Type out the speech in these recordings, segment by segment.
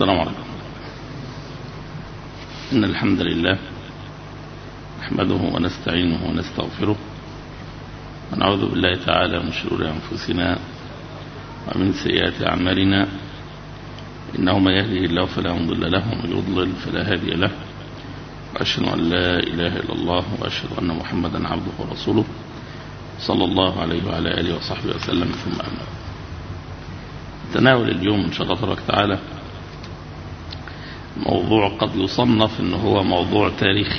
السلام عليكم إن الحمد لله نحمده ونستعينه ونستغفره ونعوذ بالله تعالى من شرور أنفسنا ومن سيئات أعمالنا إنه من يهده الله فلا مضل له ومن يضلل فلا هادي له وأشهد أن لا إله إلا الله وأشهد أن محمدا عبده ورسوله صلى الله عليه وعلى آله وصحبه وسلم ثم أما تناول اليوم إن شاء الله تبارك تعالى موضوع قد يصنف أنه هو موضوع تاريخي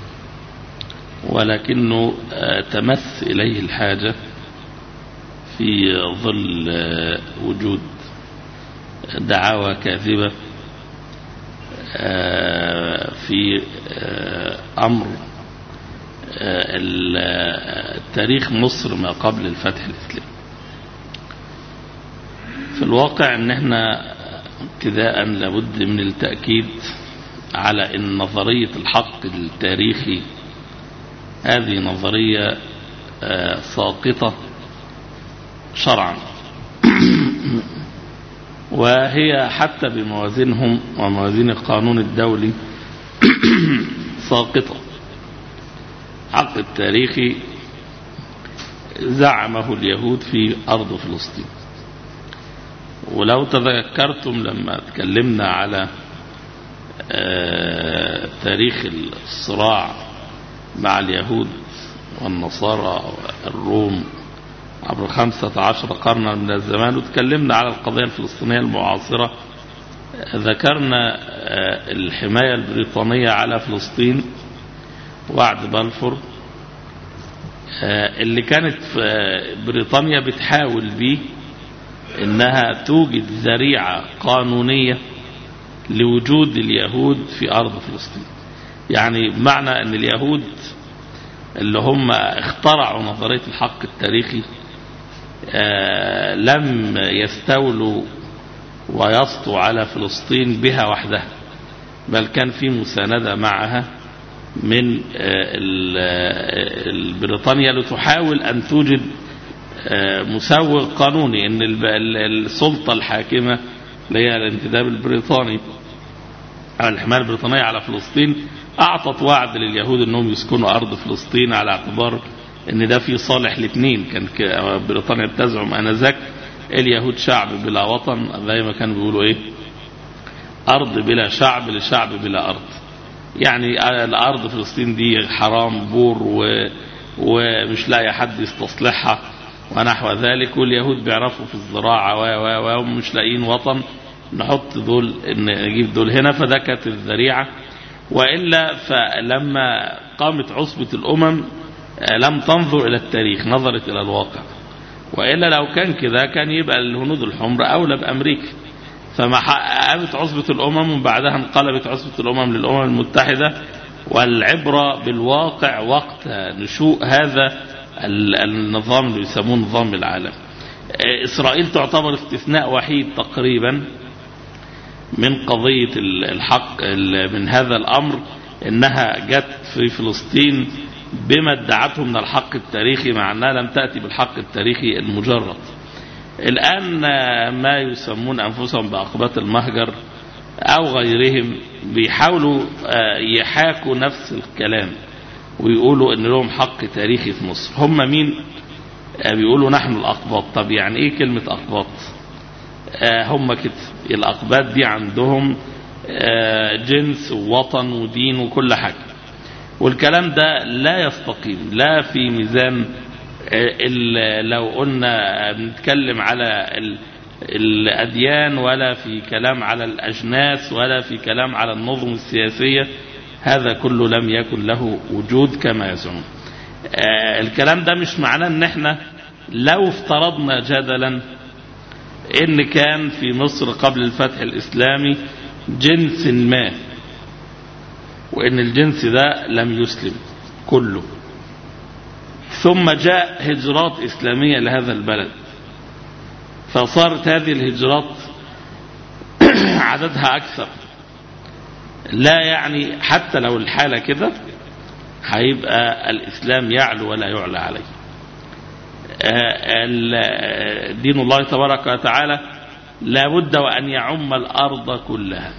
ولكنه تمس إليه الحاجة في ظل وجود دعاوى كاذبة في أمر تاريخ مصر ما قبل الفتح الإسلامي في الواقع ان احنا ابتداء لابد من التأكيد على ان نظرية الحق التاريخي هذه نظرية ساقطة شرعا وهي حتى بموازينهم وموازين القانون الدولي ساقطة حق التاريخي زعمه اليهود في أرض فلسطين ولو تذكرتم لما تكلمنا على تاريخ الصراع مع اليهود والنصارى والروم عبر خمسة عشر قرنا من الزمان وتكلمنا على القضية الفلسطينية المعاصرة ذكرنا الحماية البريطانية على فلسطين وعد بلفور اللي كانت بريطانيا بتحاول بيه انها توجد ذريعة قانونية لوجود اليهود في ارض فلسطين يعني بمعنى ان اليهود اللي هم اخترعوا نظرية الحق التاريخي لم يستولوا ويسطوا على فلسطين بها وحدها بل كان في مساندة معها من بريطانيا لتحاول أن توجد مسوغ قانوني ان السلطة الحاكمة اللي هي الانتداب البريطاني على الحماية البريطانية على فلسطين اعطت وعد لليهود انهم يسكنوا ارض فلسطين على اعتبار ان ده في صالح الاثنين كان بريطانيا بتزعم انذاك اليهود شعب بلا وطن زي ما كانوا بيقولوا ايه ارض بلا شعب لشعب بلا ارض يعني الارض فلسطين دي حرام بور و ومش لاقي حد يستصلحها ونحو ذلك واليهود بيعرفوا في الزراعة و و و ومش لاقيين وطن نحط دول نجيب دول هنا فده كانت الذريعة وإلا فلما قامت عصبة الأمم لم تنظر إلى التاريخ نظرت إلى الواقع وإلا لو كان كذا كان يبقى الهنود الحمر أولى بأمريكا فما قامت عصبة الأمم وبعدها انقلبت عصبة الأمم للأمم المتحدة والعبرة بالواقع وقت نشوء هذا النظام اللي يسموه نظام العالم إسرائيل تعتبر استثناء وحيد تقريبا من قضية الحق من هذا الأمر إنها جت في فلسطين بما ادعته من الحق التاريخي مع أنها لم تأتي بالحق التاريخي المجرد الآن ما يسمون أنفسهم بأقبات المهجر أو غيرهم بيحاولوا يحاكوا نفس الكلام ويقولوا ان لهم حق تاريخي في مصر هم مين بيقولوا نحن الاقباط طب يعني ايه كلمة اقباط آه هم كده الاقباط دي عندهم آه جنس ووطن ودين وكل حاجة والكلام ده لا يستقيم لا في ميزان آه لو قلنا بنتكلم على الأديان ولا في كلام على الأجناس ولا في كلام على النظم السياسية هذا كله لم يكن له وجود كما يزعم آه الكلام ده مش معناه ان احنا لو افترضنا جدلا ان كان في مصر قبل الفتح الاسلامي جنس ما وان الجنس ده لم يسلم كله ثم جاء هجرات اسلامية لهذا البلد فصارت هذه الهجرات عددها اكثر لا يعني حتى لو الحالة كده هيبقى الإسلام يعلو ولا يعلى عليه دين الله تبارك وتعالى لابد وأن يعم الأرض كلها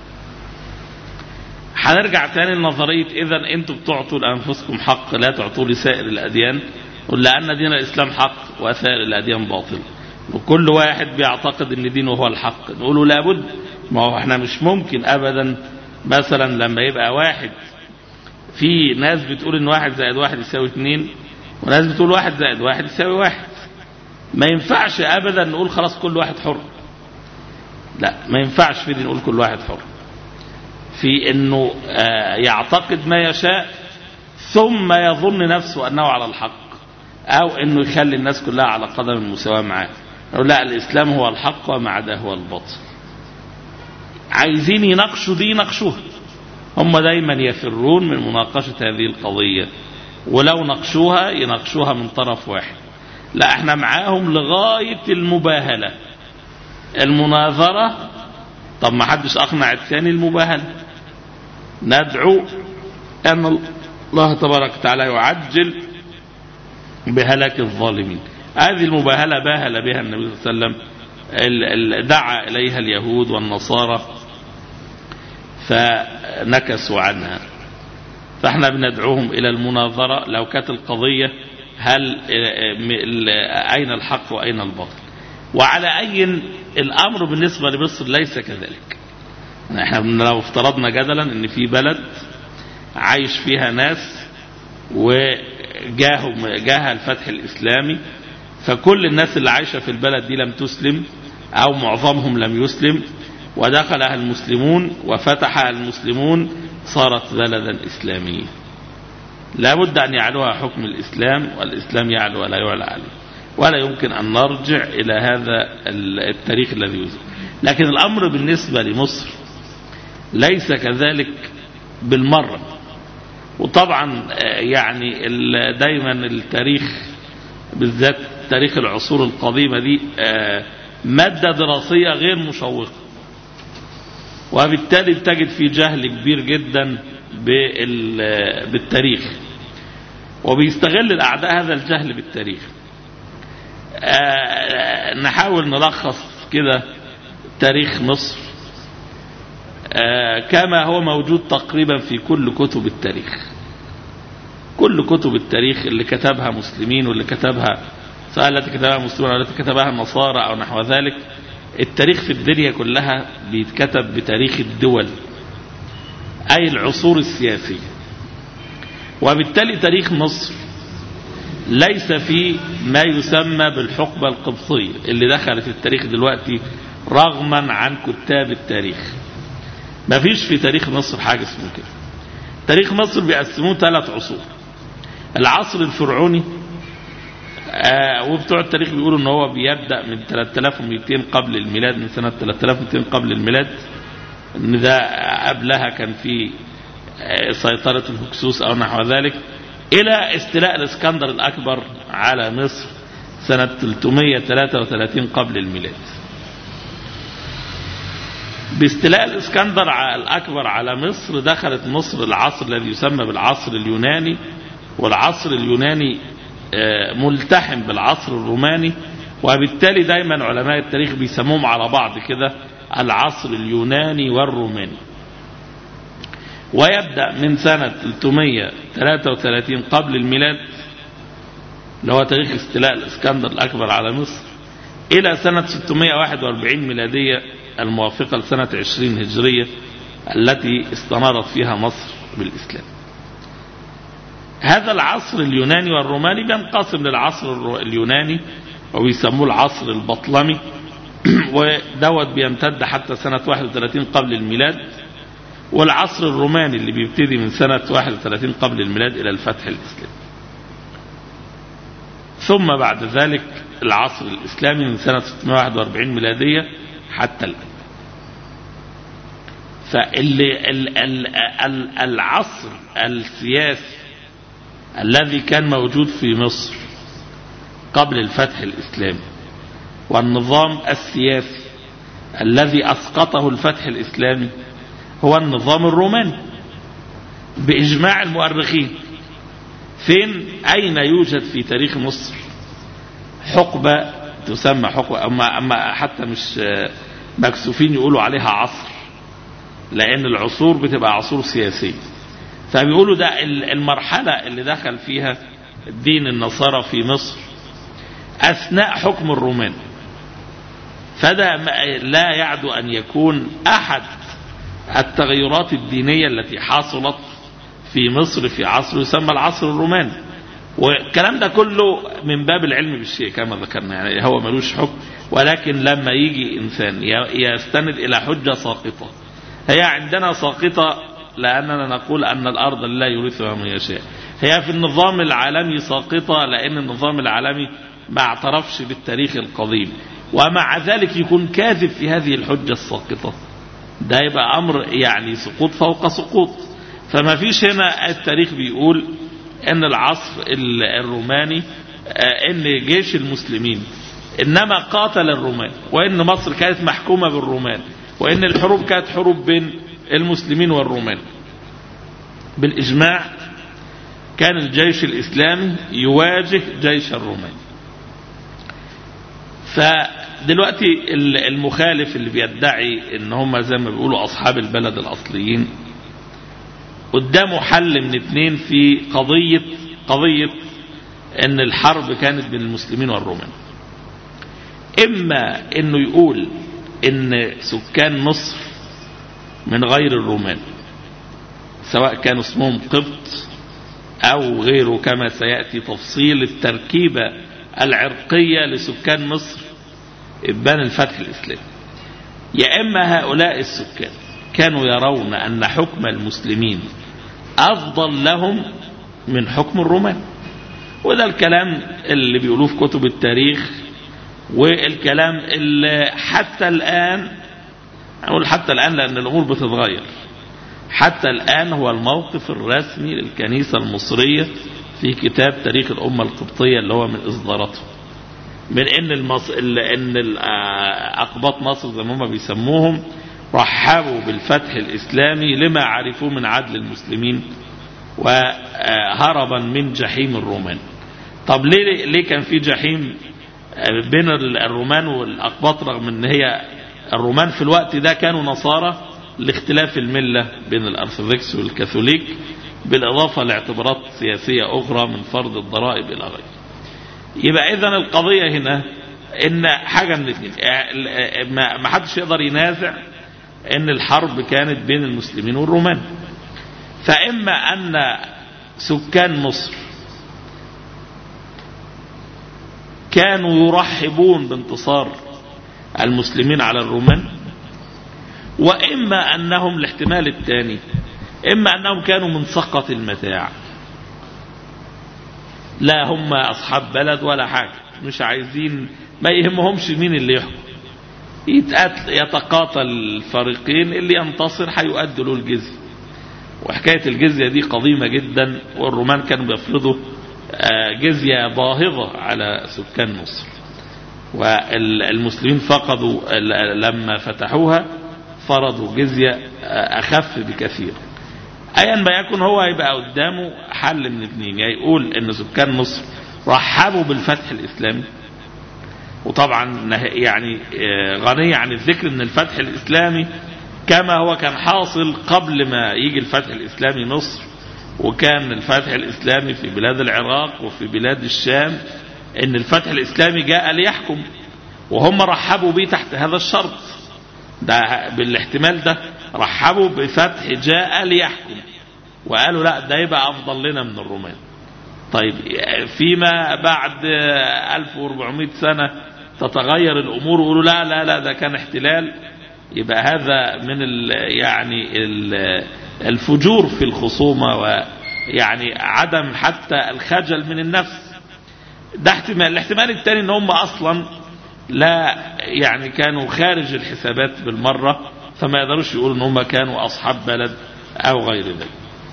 هنرجع تاني لنظرية إذا أنتم بتعطوا لأنفسكم حق لا تعطوا لسائر الأديان لأن دين الإسلام حق وسائر الأديان باطل وكل واحد بيعتقد ان دينه هو الحق نقول لابد ما هو احنا مش ممكن ابدا مثلا لما يبقى واحد في ناس بتقول ان واحد زائد واحد يساوي اثنين وناس بتقول واحد زائد واحد يساوي واحد ما ينفعش ابدا نقول خلاص كل واحد حر لا ما ينفعش في دي نقول كل واحد حر في انه آه يعتقد ما يشاء ثم يظن نفسه انه على الحق او انه يخلي الناس كلها على قدم المساواة معاه نقول لا الاسلام هو الحق وما عداه هو الباطل عايزين يناقشوا دي يناقشوها هم دايما يفرون من مناقشة هذه القضية ولو ناقشوها يناقشوها من طرف واحد لا احنا معاهم لغاية المباهلة المناظرة طب ما حدش اقنع الثاني المباهلة ندعو ان الله تبارك وتعالى يعجل بهلاك الظالمين هذه المباهلة باهل بها النبي صلى الله عليه وسلم دعا إليها اليهود والنصارى فنكسوا عنها فاحنا بندعوهم إلى المناظرة لو كانت القضية هل أين الحق وأين الباطل وعلى أي الأمر بالنسبة لمصر ليس كذلك احنا لو افترضنا جدلا ان في بلد عايش فيها ناس وجاهم جاها الفتح الإسلامي فكل الناس اللي عايشة في البلد دي لم تسلم أو معظمهم لم يسلم ودخلها المسلمون وفتحها المسلمون صارت بلدا إسلاميا لا بد أن يعلوها حكم الإسلام والإسلام يعلو ولا يعلى عليه ولا يمكن أن نرجع إلى هذا التاريخ الذي يزل لكن الأمر بالنسبة لمصر ليس كذلك بالمرة وطبعا يعني دايما التاريخ بالذات تاريخ العصور القديمة دي مادة دراسية غير مشوقة وبالتالي تجد في جهل كبير جدا بالتاريخ وبيستغل الأعداء هذا الجهل بالتاريخ نحاول نلخص كده تاريخ مصر كما هو موجود تقريبا في كل كتب التاريخ كل كتب التاريخ اللي كتبها مسلمين واللي كتبها سواء التي كتبها مسلمون أو التي كتبها النصارى أو نحو ذلك التاريخ في الدنيا كلها بيتكتب بتاريخ الدول أي العصور السياسية وبالتالي تاريخ مصر ليس فيه ما يسمى بالحقبة القبطية اللي دخلت التاريخ دلوقتي رغما عن كتاب التاريخ ما فيش في تاريخ مصر حاجة اسمه كده تاريخ مصر بيقسموه ثلاث عصور العصر الفرعوني آه وبتوع التاريخ بيقولوا ان هو بيبدأ من 3200 قبل الميلاد من سنة 3200 قبل الميلاد ان ده قبلها كان في آه سيطرة الهكسوس او نحو ذلك الى استيلاء الاسكندر الاكبر على مصر سنة 333 قبل الميلاد باستيلاء الاسكندر الاكبر على مصر دخلت مصر العصر الذي يسمى بالعصر اليوناني والعصر اليوناني ملتحم بالعصر الروماني وبالتالي دايما علماء التاريخ بيسموهم على بعض كده العصر اليوناني والروماني ويبدأ من سنة 333 قبل الميلاد اللي هو تاريخ استيلاء الاسكندر الأكبر على مصر إلى سنة 641 ميلادية الموافقة لسنة 20 هجرية التي استنارت فيها مصر بالإسلام هذا العصر اليوناني والروماني بينقسم للعصر اليوناني وبيسموه العصر البطلمي ودوت بيمتد حتى سنة 31 قبل الميلاد والعصر الروماني اللي بيبتدي من سنة 31 قبل الميلاد إلى الفتح الإسلامي ثم بعد ذلك العصر الإسلامي من سنة 641 ميلادية حتى الآن فالعصر السياسي الذي كان موجود في مصر قبل الفتح الإسلامي والنظام السياسي الذي أسقطه الفتح الإسلامي هو النظام الروماني بإجماع المؤرخين فين أين يوجد في تاريخ مصر حقبة تسمى حقبة أما, أما حتى مش مكسوفين يقولوا عليها عصر لأن العصور بتبقى عصور سياسية فبيقولوا ده المرحلة اللي دخل فيها دين النصارى في مصر أثناء حكم الرومان فده لا يعدو أن يكون أحد التغيرات الدينية التي حصلت في مصر في عصر يسمى العصر الروماني والكلام ده كله من باب العلم بالشيء كما ذكرنا يعني هو ملوش حكم ولكن لما يجي إنسان يستند إلى حجة ساقطة هي عندنا ساقطة لأننا نقول أن الأرض لا يورثها من يشاء هي في النظام العالمي ساقطة لأن النظام العالمي ما اعترفش بالتاريخ القديم ومع ذلك يكون كاذب في هذه الحجة الساقطة ده يبقى أمر يعني سقوط فوق سقوط فما فيش هنا التاريخ بيقول ان العصر الروماني ان جيش المسلمين انما قاتل الرومان وان مصر كانت محكومة بالرومان وان الحروب كانت حروب بين المسلمين والرومان بالاجماع كان الجيش الاسلامي يواجه جيش الرومان فدلوقتي المخالف اللي بيدعي ان هم زي ما بيقولوا اصحاب البلد الاصليين قدامه حل من اتنين في قضية قضية ان الحرب كانت بين المسلمين والرومان اما انه يقول ان سكان مصر من غير الرومان سواء كانوا اسمهم قبط او غيره كما سيأتي تفصيل التركيبة العرقية لسكان مصر ابان الفتح الاسلامي يا اما هؤلاء السكان كانوا يرون ان حكم المسلمين أفضل لهم من حكم الرومان وده الكلام اللي بيقولوه في كتب التاريخ والكلام اللي حتى الآن أقول حتى الآن لأن الأمور بتتغير حتى الآن هو الموقف الرسمي للكنيسة المصرية في كتاب تاريخ الأمة القبطية اللي هو من إصدارته من إن المص... إن أقباط مصر زي ما هم بيسموهم رحبوا بالفتح الإسلامي لما عرفوه من عدل المسلمين وهربا من جحيم الرومان طب ليه, ليه كان في جحيم بين الرومان والأقباط رغم ان هي الرومان في الوقت ده كانوا نصارى لاختلاف الملة بين الأرثوذكس والكاثوليك بالإضافة لاعتبارات سياسية أخرى من فرض الضرائب إلى غيره يبقى إذن القضية هنا إن حاجة من الاثنين ما حدش يقدر ينازع ان الحرب كانت بين المسلمين والرومان فإما أن سكان مصر كانوا يرحبون بانتصار المسلمين على الرومان وإما أنهم الاحتمال الثاني إما أنهم كانوا من سقط المتاع لا هم أصحاب بلد ولا حاجة مش عايزين ما يهمهمش مين اللي يحكم يتقاتل الفريقين اللي ينتصر هيؤدوا له الجزية وحكاية الجزية دي قديمة جدا والرومان كانوا بيفرضوا جزية باهظة على سكان مصر والمسلمين فقدوا لما فتحوها فرضوا جزية أخف بكثير أيا ما يكن هو هيبقى قدامه حل من اثنين يا يقول ان سكان مصر رحبوا بالفتح الإسلامي وطبعا يعني غنية عن الذكر ان الفتح الإسلامي كما هو كان حاصل قبل ما يجي الفتح الإسلامي مصر وكان الفتح الإسلامي في بلاد العراق وفي بلاد الشام ان الفتح الإسلامي جاء ليحكم وهم رحبوا به تحت هذا الشرط ده بالاحتمال ده رحبوا بفتح جاء ليحكم وقالوا لا ده يبقى أفضل لنا من الرومان طيب فيما بعد 1400 سنة تتغير الأمور ويقولوا لا لا لا ده كان احتلال يبقى هذا من ال يعني ال الفجور في الخصومة ويعني عدم حتى الخجل من النفس ده احتمال الاحتمال الثاني ان هم اصلا لا يعني كانوا خارج الحسابات بالمرة فما يقدروش يقولوا ان هم كانوا اصحاب بلد او غير ذلك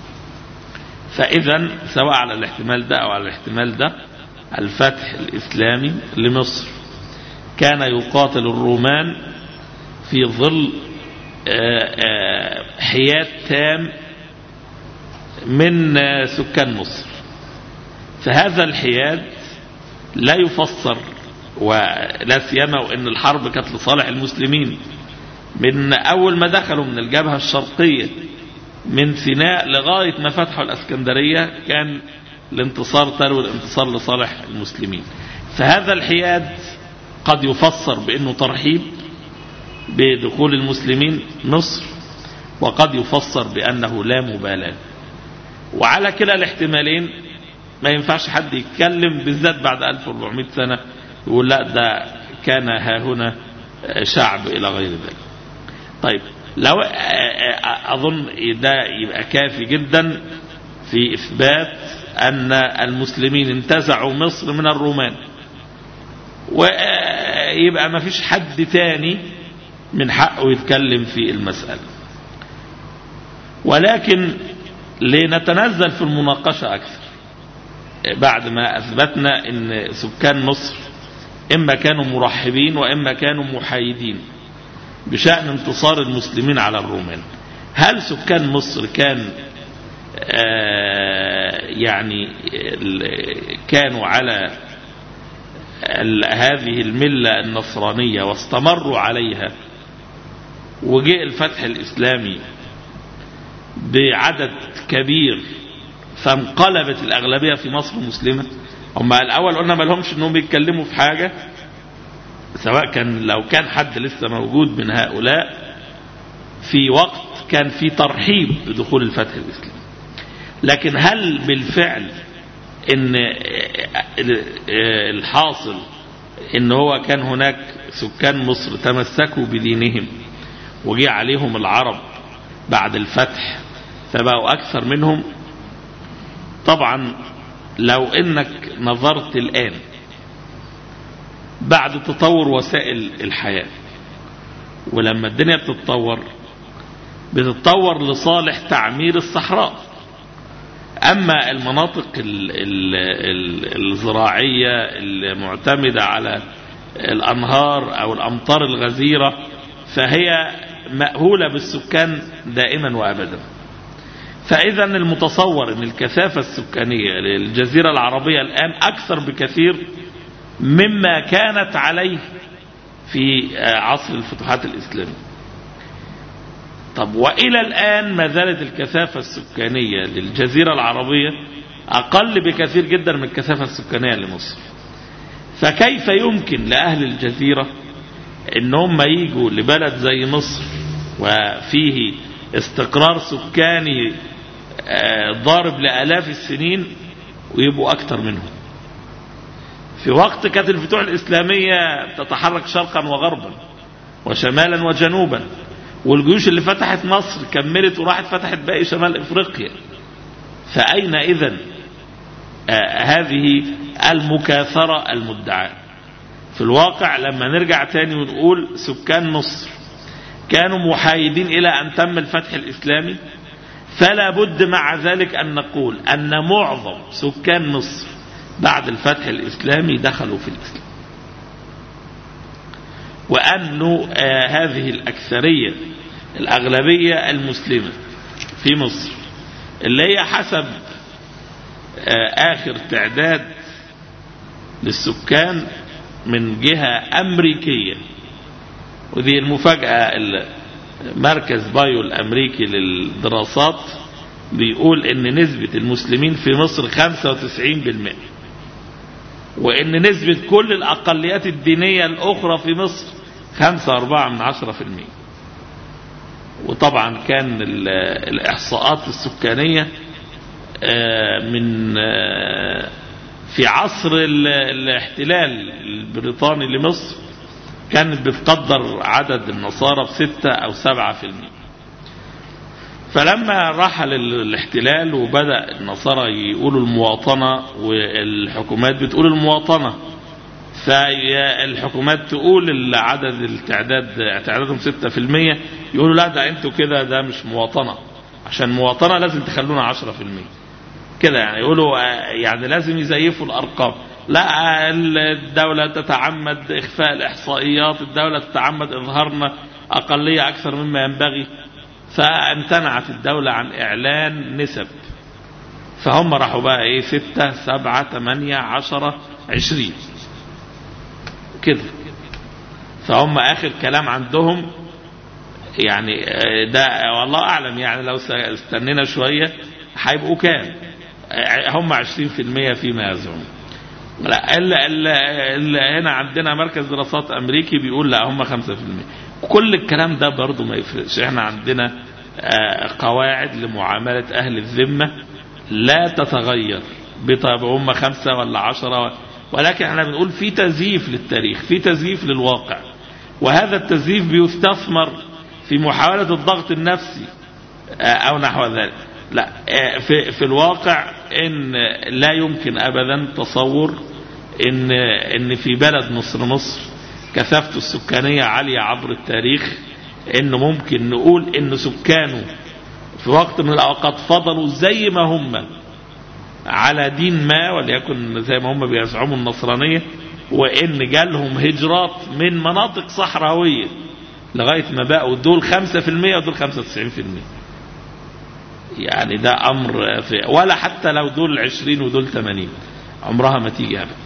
فاذا سواء على الاحتمال ده او على الاحتمال ده الفتح الاسلامي لمصر كان يقاتل الرومان في ظل حياد تام من سكان مصر فهذا الحياد لا يفسر ولا سيما وان الحرب كانت لصالح المسلمين من أول ما دخلوا من الجبهة الشرقية من سيناء لغاية ما فتحوا الأسكندرية كان الانتصار تلو الانتصار لصالح المسلمين فهذا الحياد قد يفسر بأنه ترحيب بدخول المسلمين مصر وقد يفسر بأنه لا مبالاة وعلى كلا الاحتمالين ما ينفعش حد يتكلم بالذات بعد 1400 سنة يقول لا ده كان ها هنا شعب إلى غير ذلك طيب لو أظن ده يبقى كافي جدا في إثبات أن المسلمين انتزعوا مصر من الرومان ويبقى ما فيش حد تاني من حقه يتكلم في المسألة ولكن لنتنزل في المناقشة أكثر بعد ما أثبتنا أن سكان مصر إما كانوا مرحبين وإما كانوا محايدين بشأن انتصار المسلمين على الرومان هل سكان مصر كان يعني كانوا على هذه الملة النصرانية واستمروا عليها وجاء الفتح الإسلامي بعدد كبير فانقلبت الأغلبية في مصر مسلمة هم الأول قلنا ما لهمش أنهم يتكلموا في حاجة سواء كان لو كان حد لسه موجود من هؤلاء في وقت كان في ترحيب بدخول الفتح الإسلامي لكن هل بالفعل ان الحاصل ان هو كان هناك سكان مصر تمسكوا بدينهم وجي عليهم العرب بعد الفتح فبقوا اكثر منهم طبعا لو انك نظرت الان بعد تطور وسائل الحياة ولما الدنيا بتتطور بتتطور لصالح تعمير الصحراء أما المناطق ال ال ال الزراعية المعتمدة على الأنهار أو الأمطار الغزيرة فهي مأهولة بالسكان دائما وأبدا فإذا المتصور أن الكثافة السكانية للجزيرة العربية الآن أكثر بكثير مما كانت عليه في عصر الفتوحات الإسلامية طب وإلى الآن ما زالت الكثافة السكانية للجزيرة العربية أقل بكثير جدا من الكثافة السكانية لمصر فكيف يمكن لأهل الجزيرة ان هم يجوا لبلد زي مصر وفيه استقرار سكاني ضارب لآلاف السنين ويبقوا أكتر منهم في وقت كانت الفتوح الإسلامية تتحرك شرقا وغربا وشمالا وجنوبا والجيوش اللي فتحت مصر كملت وراحت فتحت باقي شمال افريقيا فأين إذن آه هذه المكاثرة المدعاة في الواقع لما نرجع تاني ونقول سكان مصر كانوا محايدين إلى أن تم الفتح الإسلامي فلا بد مع ذلك أن نقول أن معظم سكان مصر بعد الفتح الإسلامي دخلوا في الإسلام وأن آه هذه الأكثرية الأغلبية المسلمة في مصر اللي هي حسب آه آخر تعداد للسكان من جهة أمريكية ودي المفاجأة مركز بايو الأمريكي للدراسات بيقول ان نسبة المسلمين في مصر 95% وان نسبة كل الأقليات الدينية الأخرى في مصر 5 من 10% وطبعا كان الإحصاءات السكانية من في عصر الاحتلال البريطاني لمصر كانت بتقدر عدد النصارى بستة أو سبعة في المئة فلما رحل الاحتلال وبدأ النصارى يقولوا المواطنة والحكومات بتقول المواطنة فالحكومات تقول العدد التعداد تعدادهم 6% يقولوا لا ده انتوا كده ده مش مواطنة عشان مواطنة لازم تخلونا 10% كده يعني يقولوا يعني لازم يزيفوا الأرقام لا الدولة تتعمد إخفاء الإحصائيات الدولة تتعمد إظهارنا أقلية أكثر مما ينبغي فامتنعت الدولة عن إعلان نسب فهم راحوا بقى إيه ستة سبعة ثمانية عشرة عشرين كده فهم آخر كلام عندهم يعني ده والله أعلم يعني لو استنينا شوية هيبقوا كام هم 20% فيما يزعمون لا إلا, إلا, إلا هنا عندنا مركز دراسات أمريكي بيقول لا هم 5% كل الكلام ده برضه ما يفرقش احنا عندنا قواعد لمعاملة أهل الذمة لا تتغير بطب هم خمسة ولا عشرة ولكن احنا بنقول في تزييف للتاريخ في تزييف للواقع وهذا التزييف بيستثمر في محاولة الضغط النفسي أو نحو ذلك لا في, في الواقع إن لا يمكن أبدا تصور إن, إن في بلد مصر مصر كثافته السكانية عالية عبر التاريخ إنه ممكن نقول إن سكانه في وقت من الأوقات فضلوا زي ما هم على دين ما وليكن زي ما هم بيزعموا النصرانية وإن جالهم هجرات من مناطق صحراوية لغاية ما بقوا دول 5% ودول 95% يعني ده أمر في ولا حتى لو دول 20 ودول 80 عمرها ما تيجي أبدا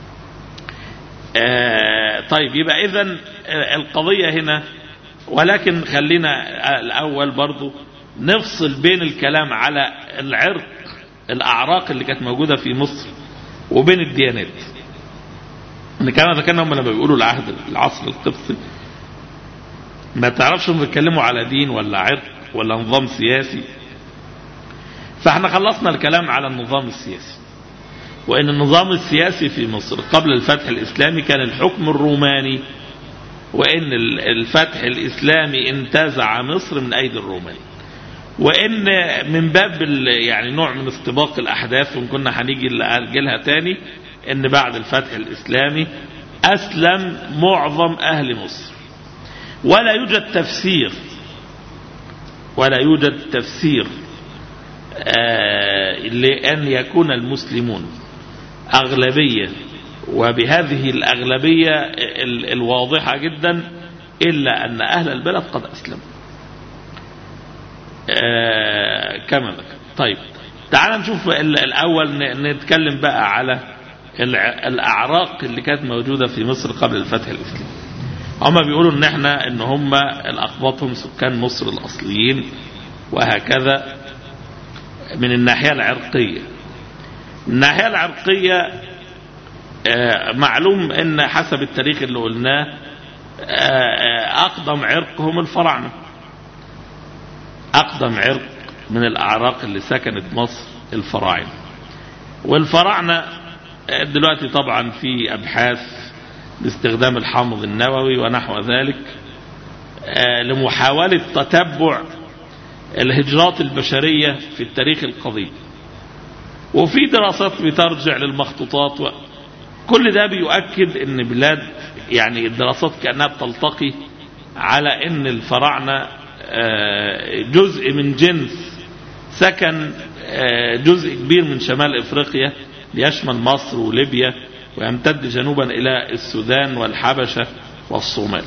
آه طيب يبقى إذا القضية هنا ولكن خلينا الأول برضو نفصل بين الكلام على العرق الأعراق اللي كانت موجودة في مصر وبين الديانات ان كما ذكرنا هم لما بيقولوا العهد العصر القبطي ما تعرفش هم بيتكلموا على دين ولا عرق ولا نظام سياسي فاحنا خلصنا الكلام على النظام السياسي وان النظام السياسي في مصر قبل الفتح الاسلامي كان الحكم الروماني وان الفتح الاسلامي انتزع مصر من ايدي الرومان وان من باب يعني نوع من استباق الاحداث وان كنا هنيجي لها تاني ان بعد الفتح الاسلامي اسلم معظم اهل مصر ولا يوجد تفسير ولا يوجد تفسير آه لان يكون المسلمون اغلبيه وبهذه الاغلبيه الواضحه جدا الا ان اهل البلد قد اسلموا آه كما ذكر طيب تعال نشوف الاول نتكلم بقى على الاعراق اللي كانت موجوده في مصر قبل الفتح الاسلامي هم بيقولوا ان احنا ان هم الاقباط هم سكان مصر الاصليين وهكذا من الناحيه العرقيه من الناحيه العرقيه آه معلوم ان حسب التاريخ اللي قلناه آه اقدم عرق هم الفراعنه اقدم عرق من الاعراق اللي سكنت مصر الفراعنه والفراعنه دلوقتي طبعا في ابحاث باستخدام الحامض النووي ونحو ذلك لمحاولة تتبع الهجرات البشرية في التاريخ القديم وفي دراسات بترجع للمخطوطات و... كل ده بيؤكد ان بلاد يعني الدراسات كأنها بتلتقي على ان الفراعنة جزء من جنس سكن جزء كبير من شمال افريقيا ليشمل مصر وليبيا ويمتد جنوبا إلى السودان والحبشة والصومال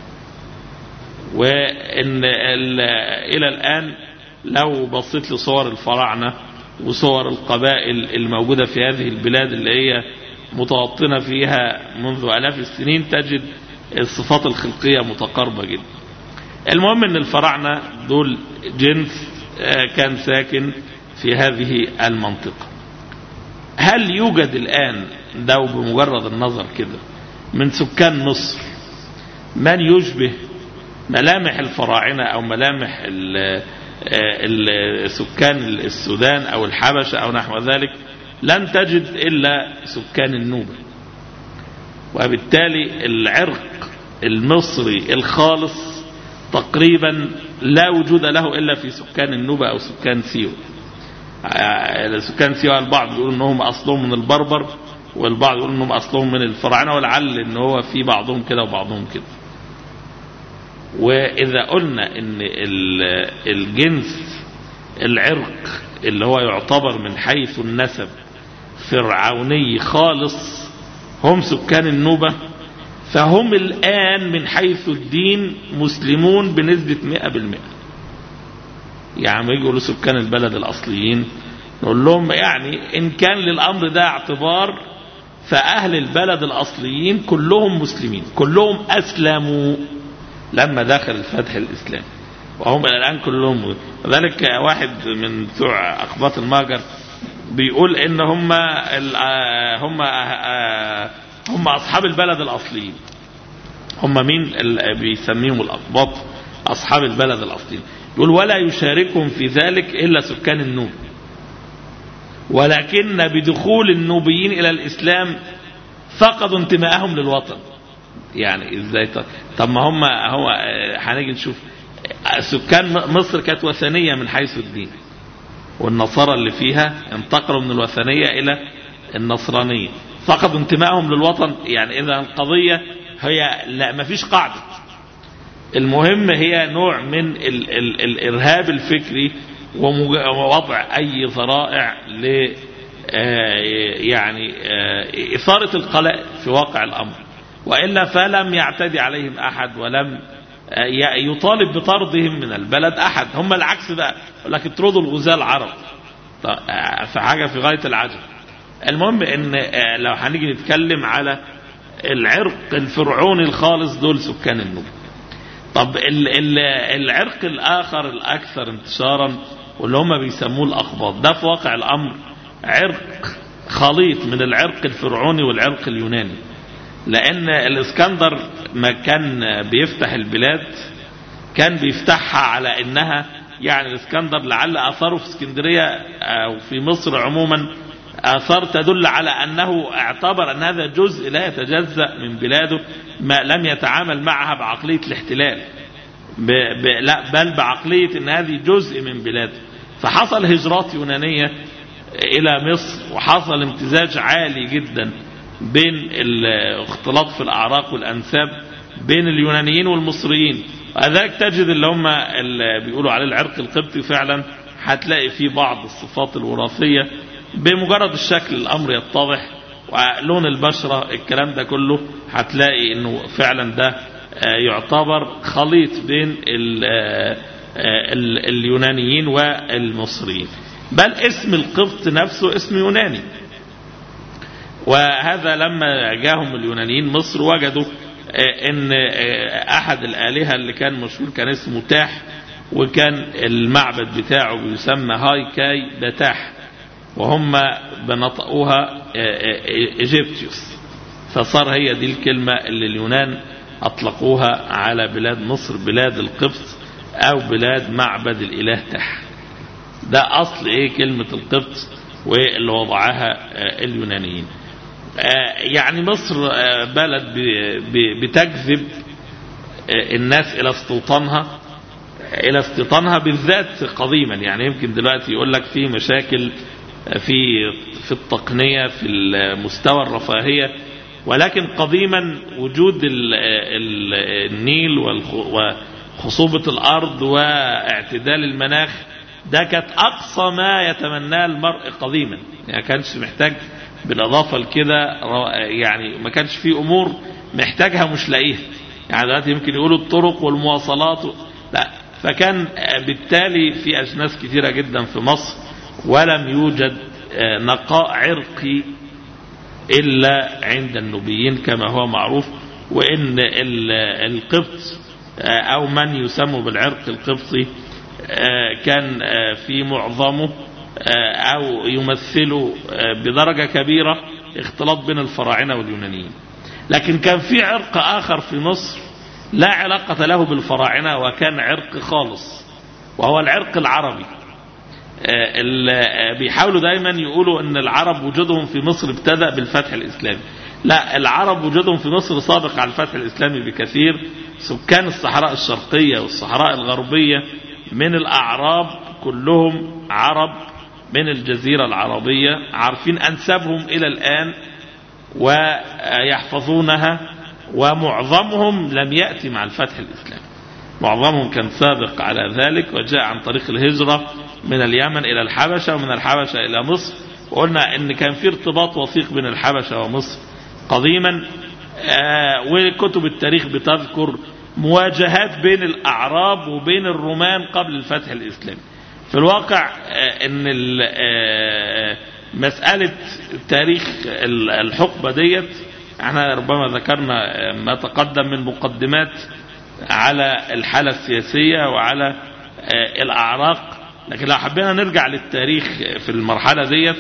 وإن إلى الآن لو بصيت لصور الفراعنة وصور القبائل الموجودة في هذه البلاد اللي هي متوطنة فيها منذ آلاف السنين تجد الصفات الخلقية متقاربة جدا المهم ان الفراعنة دول جنس كان ساكن في هذه المنطقة هل يوجد الآن ده بمجرد النظر كده من سكان مصر من يشبه ملامح الفراعنة أو ملامح ال ال سكان السودان أو الحبشة أو نحو ذلك لن تجد إلا سكان النوبة وبالتالي العرق المصري الخالص تقريبا لا وجود له إلا في سكان النوبة أو سكان سيوة سكان سيوة البعض يقول انهم اصلهم من البربر والبعض يقول انهم اصلهم من الفراعنه ولعل ان هو في بعضهم كده وبعضهم كده واذا قلنا ان الجنس العرق اللي هو يعتبر من حيث النسب فرعوني خالص هم سكان النوبة فهم الآن من حيث الدين مسلمون بنسبة مئة بالمئة يعني يقولوا سكان البلد الأصليين نقول لهم يعني إن كان للأمر ده اعتبار فأهل البلد الأصليين كلهم مسلمين كلهم أسلموا لما دخل الفتح الإسلامي وهم إلى الآن كلهم وذلك واحد من بتوع أقباط المهجر بيقول إن هم ال- آه، هم آه، هم أصحاب البلد الأصليين هم مين ال- بيسميهم الأقباط أصحاب البلد الأصليين يقول ولا يشاركهم في ذلك إلا سكان النوب ولكن بدخول النوبيين إلى الإسلام فقدوا انتمائهم للوطن يعني ازاي ط- طب ما هم هو آه، هنيجي نشوف آه، سكان م- مصر كانت وثنية من حيث الدين والنصارى اللي فيها انتقلوا من الوثنية إلى النصرانية فقدوا انتمائهم للوطن يعني إذا القضية هي لا ما فيش قاعدة المهم هي نوع من ال ال الإرهاب الفكري ومج- ووضع أي ذرائع ل آه، يعني آه، إثارة القلق في واقع الأمر وإلا فلم يعتدي عليهم أحد ولم آه، ي- يطالب بطردهم من البلد أحد هم العكس بقى يقول لك اطردوا الغزاة العرب طب، آه، في حاجة في غاية العجب المهم ان آه، لو هنيجي نتكلم على العرق الفرعوني الخالص دول سكان النوب طب ال ال العرق الآخر الأكثر انتشارا واللي هم بيسموه الأخباط ده في واقع الأمر عرق خليط من العرق الفرعوني والعرق اليوناني لأن الإسكندر ما كان بيفتح البلاد كان بيفتحها على إنها يعني الإسكندر لعل آثاره في اسكندرية أو في مصر عموما آثار تدل على أنه اعتبر أن هذا جزء لا يتجزأ من بلاده ما لم يتعامل معها بعقلية الاحتلال ب... ب... لا بل بعقلية أن هذه جزء من بلاده فحصل هجرات يونانية إلى مصر وحصل امتزاج عالي جدا بين الاختلاط في الأعراق والأنساب بين اليونانيين والمصريين وذلك تجد اللي هم اللي بيقولوا عليه العرق القبطي فعلا هتلاقي فيه بعض الصفات الوراثية بمجرد الشكل الأمر يتضح ولون البشرة الكلام ده كله هتلاقي انه فعلا ده آه، يعتبر خليط بين ال- آه، آه، ال- اليونانيين والمصريين بل اسم القبط نفسه اسم يوناني وهذا لما جاهم اليونانيين مصر وجدوا آه، ان آه، احد الالهه اللي كان مشهور كان اسمه تاح وكان المعبد بتاعه بيسمى هاي كاي بتاح وهم بنطقوها ايجيبتيوس فصار هي دي الكلمة اللي اليونان أطلقوها على بلاد مصر بلاد القبط أو بلاد معبد الإله تح ده أصل إيه كلمة القبط واللي وضعها آه، اليونانيين آه، يعني مصر آه، بلد ب- ب- بتجذب آه، الناس إلى استوطانها إلى استيطانها بالذات قديما يعني يمكن دلوقتي يقول لك في مشاكل في في التقنية في المستوى الرفاهية ولكن قديما وجود ال- ال- النيل والخ- وخصوبة الأرض واعتدال المناخ ده كانت أقصى ما يتمناه المرء قديما يعني كانش محتاج بالإضافة لكده رو- يعني ما كانش في أمور محتاجها مش لاقيها يعني دلوقتي يمكن يقولوا الطرق والمواصلات و... لا فكان آه، بالتالي في أجناس كثيرة جدا في مصر ولم يوجد آه، نقاء عرقي إلا عند النوبيين كما هو معروف وإن ال- القبط آه، أو من يسمى بالعرق القبطي آه، كان آه، في معظمه آه، أو يمثلوا آه، بدرجة كبيرة اختلاط بين الفراعنة واليونانيين لكن كان في عرق آخر في مصر لا علاقة له بالفراعنة وكان عرق خالص وهو العرق العربي آه، ال- آه، بيحاولوا دايما يقولوا ان العرب وجودهم في مصر ابتدأ بالفتح الاسلامي لا العرب وجودهم في مصر سابق على الفتح الاسلامي بكثير سكان الصحراء الشرقية والصحراء الغربية من الاعراب كلهم عرب من الجزيرة العربية عارفين انسابهم الى الان ويحفظونها ومعظمهم لم يأتي مع الفتح الإسلامي معظمهم كان سابق على ذلك وجاء عن طريق الهجرة من اليمن إلى الحبشة ومن الحبشة إلى مصر وقلنا أن كان في ارتباط وثيق بين الحبشة ومصر قديما آه، وكتب التاريخ بتذكر مواجهات بين الأعراب وبين الرومان قبل الفتح الإسلامي في الواقع آه، أن ال- آه، مسألة تاريخ ال- الحقبة ديت احنا ربما ذكرنا آه، ما تقدم من مقدمات على الحالة السياسية وعلى الأعراق لكن لو حبينا نرجع للتاريخ في المرحلة ديت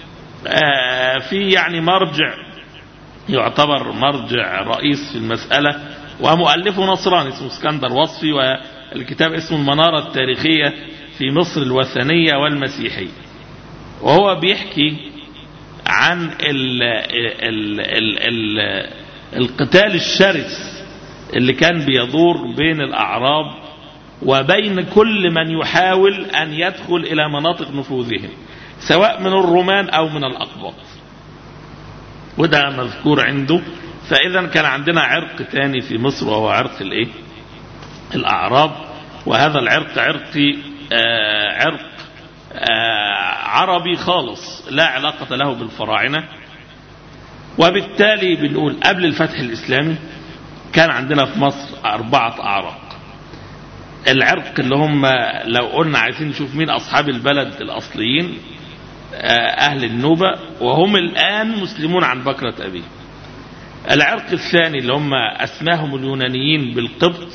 في يعني مرجع يعتبر مرجع رئيس في المسألة ومؤلفه نصراني اسمه اسكندر وصفي والكتاب اسمه المنارة التاريخية في مصر الوثنية والمسيحية وهو بيحكي عن ال ال ال ال القتال الشرس اللي كان بيدور بين الأعراب وبين كل من يحاول أن يدخل إلى مناطق نفوذهم سواء من الرومان أو من الأقباط وده مذكور عنده فإذا كان عندنا عرق تاني في مصر وهو عرق الإيه؟ الأعراب وهذا العرق عرقي آه عرق آه عربي خالص لا علاقة له بالفراعنة وبالتالي بنقول قبل الفتح الإسلامي كان عندنا في مصر أربعة أعراق العرق اللي هم لو قلنا عايزين نشوف مين أصحاب البلد الأصليين أهل النوبة وهم الآن مسلمون عن بكرة أبيه العرق الثاني اللي هم أسماهم اليونانيين بالقبط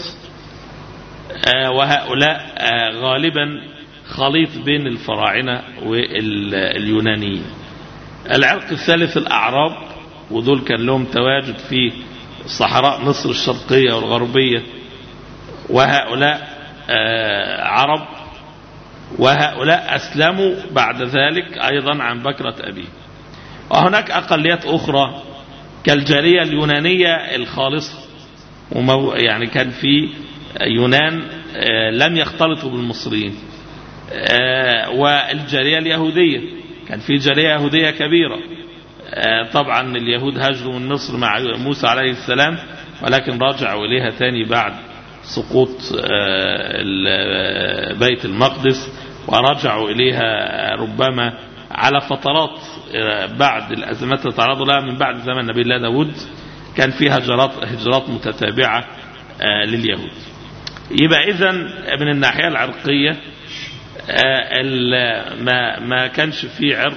وهؤلاء غالبا خليط بين الفراعنة واليونانيين العرق الثالث الأعراب ودول كان لهم تواجد في صحراء مصر الشرقية والغربية وهؤلاء عرب وهؤلاء أسلموا بعد ذلك أيضا عن بكرة أبيه وهناك أقليات أخرى كالجالية اليونانية الخالصة يعني كان في يونان لم يختلطوا بالمصريين والجالية اليهودية كان في جالية يهودية كبيرة طبعا اليهود هاجروا من مصر مع موسى عليه السلام ولكن رجعوا إليها ثاني بعد سقوط بيت المقدس ورجعوا إليها ربما على فترات بعد الأزمات اللي تعرضوا لها من بعد زمن نبي الله داود كان فيها هجرات, هجرات متتابعة لليهود يبقى إذا من الناحية العرقية ما ما كانش فيه عرق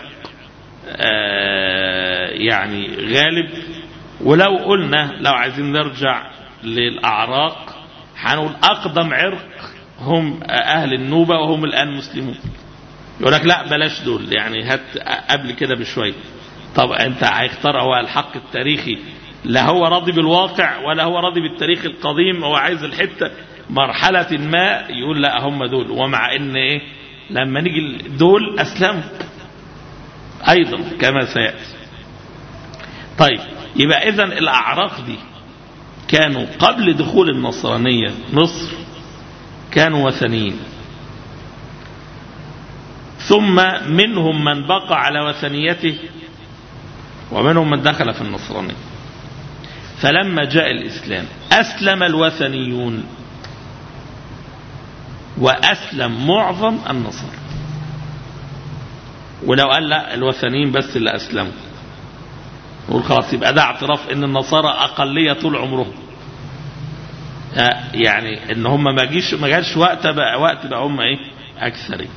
يعني غالب ولو قلنا لو عايزين نرجع للأعراق هنقول أقدم عرق هم أهل النوبة وهم الآن مسلمون يقول لك لا بلاش دول يعني هات قبل كده بشوية طب أنت هيختار هو الحق التاريخي لا هو راضي بالواقع ولا هو راضي بالتاريخ القديم هو عايز الحتة مرحلة ما يقول لا هم دول ومع ان ايه لما نيجي دول اسلموا ايضا كما سيأتي طيب يبقى اذا الاعراق دي كانوا قبل دخول النصرانية مصر كانوا وثنيين ثم منهم من بقى على وثنيته ومنهم من دخل في النصرانية فلما جاء الإسلام أسلم الوثنيون وأسلم معظم النصارى ولو قال لا الوثنيين بس اللي أسلموا نقول خلاص يبقى ده اعتراف ان النصارى اقليه طول عمرهم يعني ان هم ما جيش ما جاش وقت بقى وقت بقى هم ايه اكثريه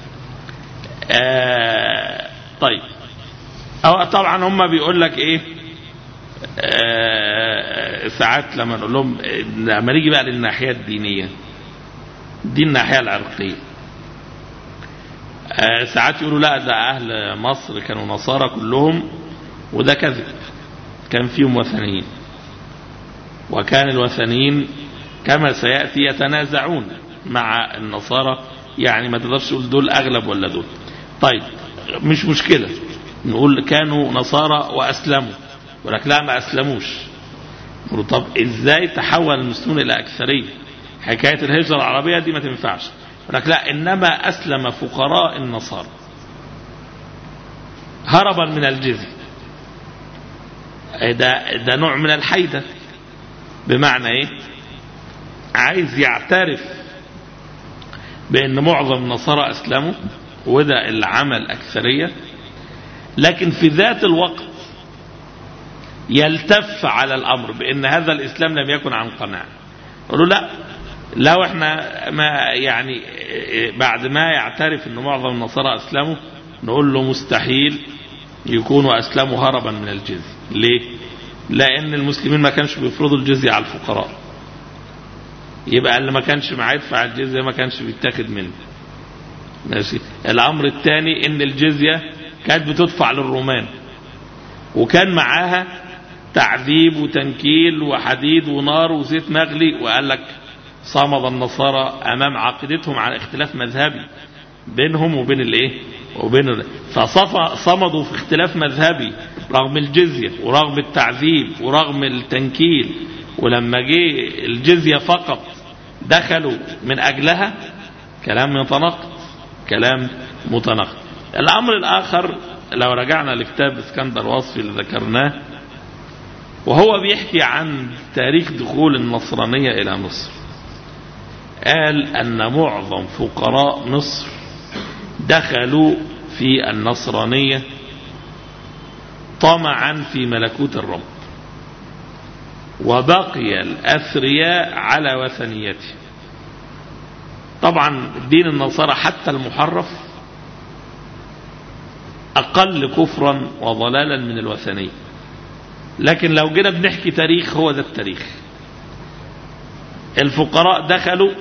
آه طيب أو طبعا هم بيقول لك ايه آه ساعات لما نقول لهم لما نيجي بقى للناحيه الدينيه دي الناحيه العرقيه آه ساعات يقولوا لا ده اهل مصر كانوا نصارى كلهم وده كذب كان فيهم وثنيين وكان الوثنيين كما سيأتي يتنازعون مع النصارى يعني ما تقدرش تقول دول أغلب ولا دول طيب مش مشكلة نقول كانوا نصارى وأسلموا ولكن لا ما أسلموش نقول طب إزاي تحول المسلمون إلى أكثرية حكاية الهجرة العربية دي ما تنفعش ولكن لا إنما أسلم فقراء النصارى هربا من الجزية ده, ده نوع من الحيدة بمعنى ايه عايز يعترف بان معظم النصارى اسلموا وده اللي عمل اكثرية لكن في ذات الوقت يلتف على الامر بان هذا الاسلام لم يكن عن قناعة يقولوا لا لو احنا ما يعني بعد ما يعترف ان معظم النصارى اسلموا نقول له مستحيل يكونوا اسلموا هربا من الجزية ليه لان المسلمين ما كانش بيفرضوا الجزية على الفقراء يبقى اللي ما كانش معاه يدفع الجزية ما كانش بيتاخد منه ماشي الأمر الثاني إن الجزية كانت بتدفع للرومان وكان معاها تعذيب وتنكيل وحديد ونار وزيت مغلي وقال لك صمد النصارى أمام عقيدتهم عن اختلاف مذهبي بينهم وبين الايه وبين ال... فصمدوا في اختلاف مذهبي رغم الجزية ورغم التعذيب ورغم التنكيل ولما جه الجزية فقط دخلوا من أجلها كلام متناقض كلام متناقض الأمر الآخر لو رجعنا لكتاب اسكندر وصفي اللي ذكرناه وهو بيحكي عن تاريخ دخول النصرانية إلى مصر قال أن معظم فقراء مصر دخلوا في النصرانية طمعا في ملكوت الرب وبقي الأثرياء على وثنيته طبعا دين النصارى حتى المحرف أقل كفرا وضلالا من الوثنية لكن لو جينا بنحكي تاريخ هو ده التاريخ الفقراء دخلوا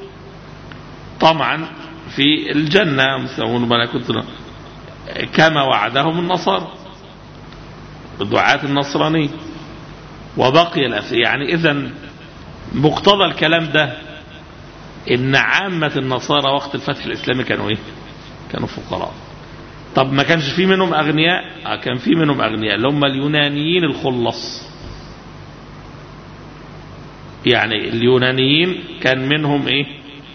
طمعا في الجنة يسمون ملكوت كما وعدهم النصارى الدعاة النصرانية وبقي الأثرياء يعني إذا مقتضى الكلام ده إن عامة النصارى وقت الفتح الإسلامي كانوا إيه؟ كانوا فقراء طب ما كانش في منهم أغنياء آه كان في منهم أغنياء اللي هم اليونانيين الخلص يعني اليونانيين كان منهم إيه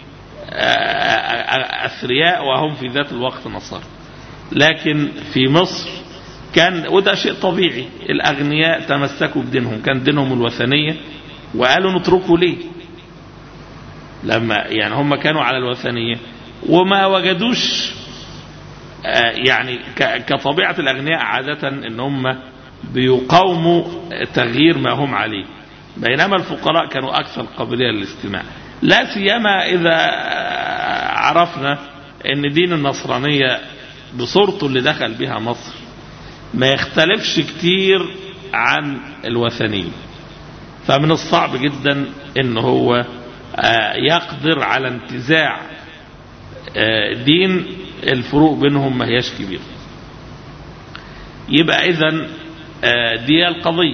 أثرياء وهم في ذات الوقت نصارى لكن في مصر كان وده شيء طبيعي الأغنياء تمسكوا بدينهم كان دينهم الوثنية وقالوا نتركه ليه لما يعني هم كانوا على الوثنية وما وجدوش يعني كطبيعة الأغنياء عادة ان هم بيقاوموا تغيير ما هم عليه بينما الفقراء كانوا أكثر قابلية للاستماع لا سيما إذا عرفنا ان دين النصرانية بصورته اللي دخل بها مصر ما يختلفش كتير عن الوثنية فمن الصعب جدا ان هو يقدر على انتزاع دين الفروق بينهم ما هياش كبيرة يبقى اذا دي القضية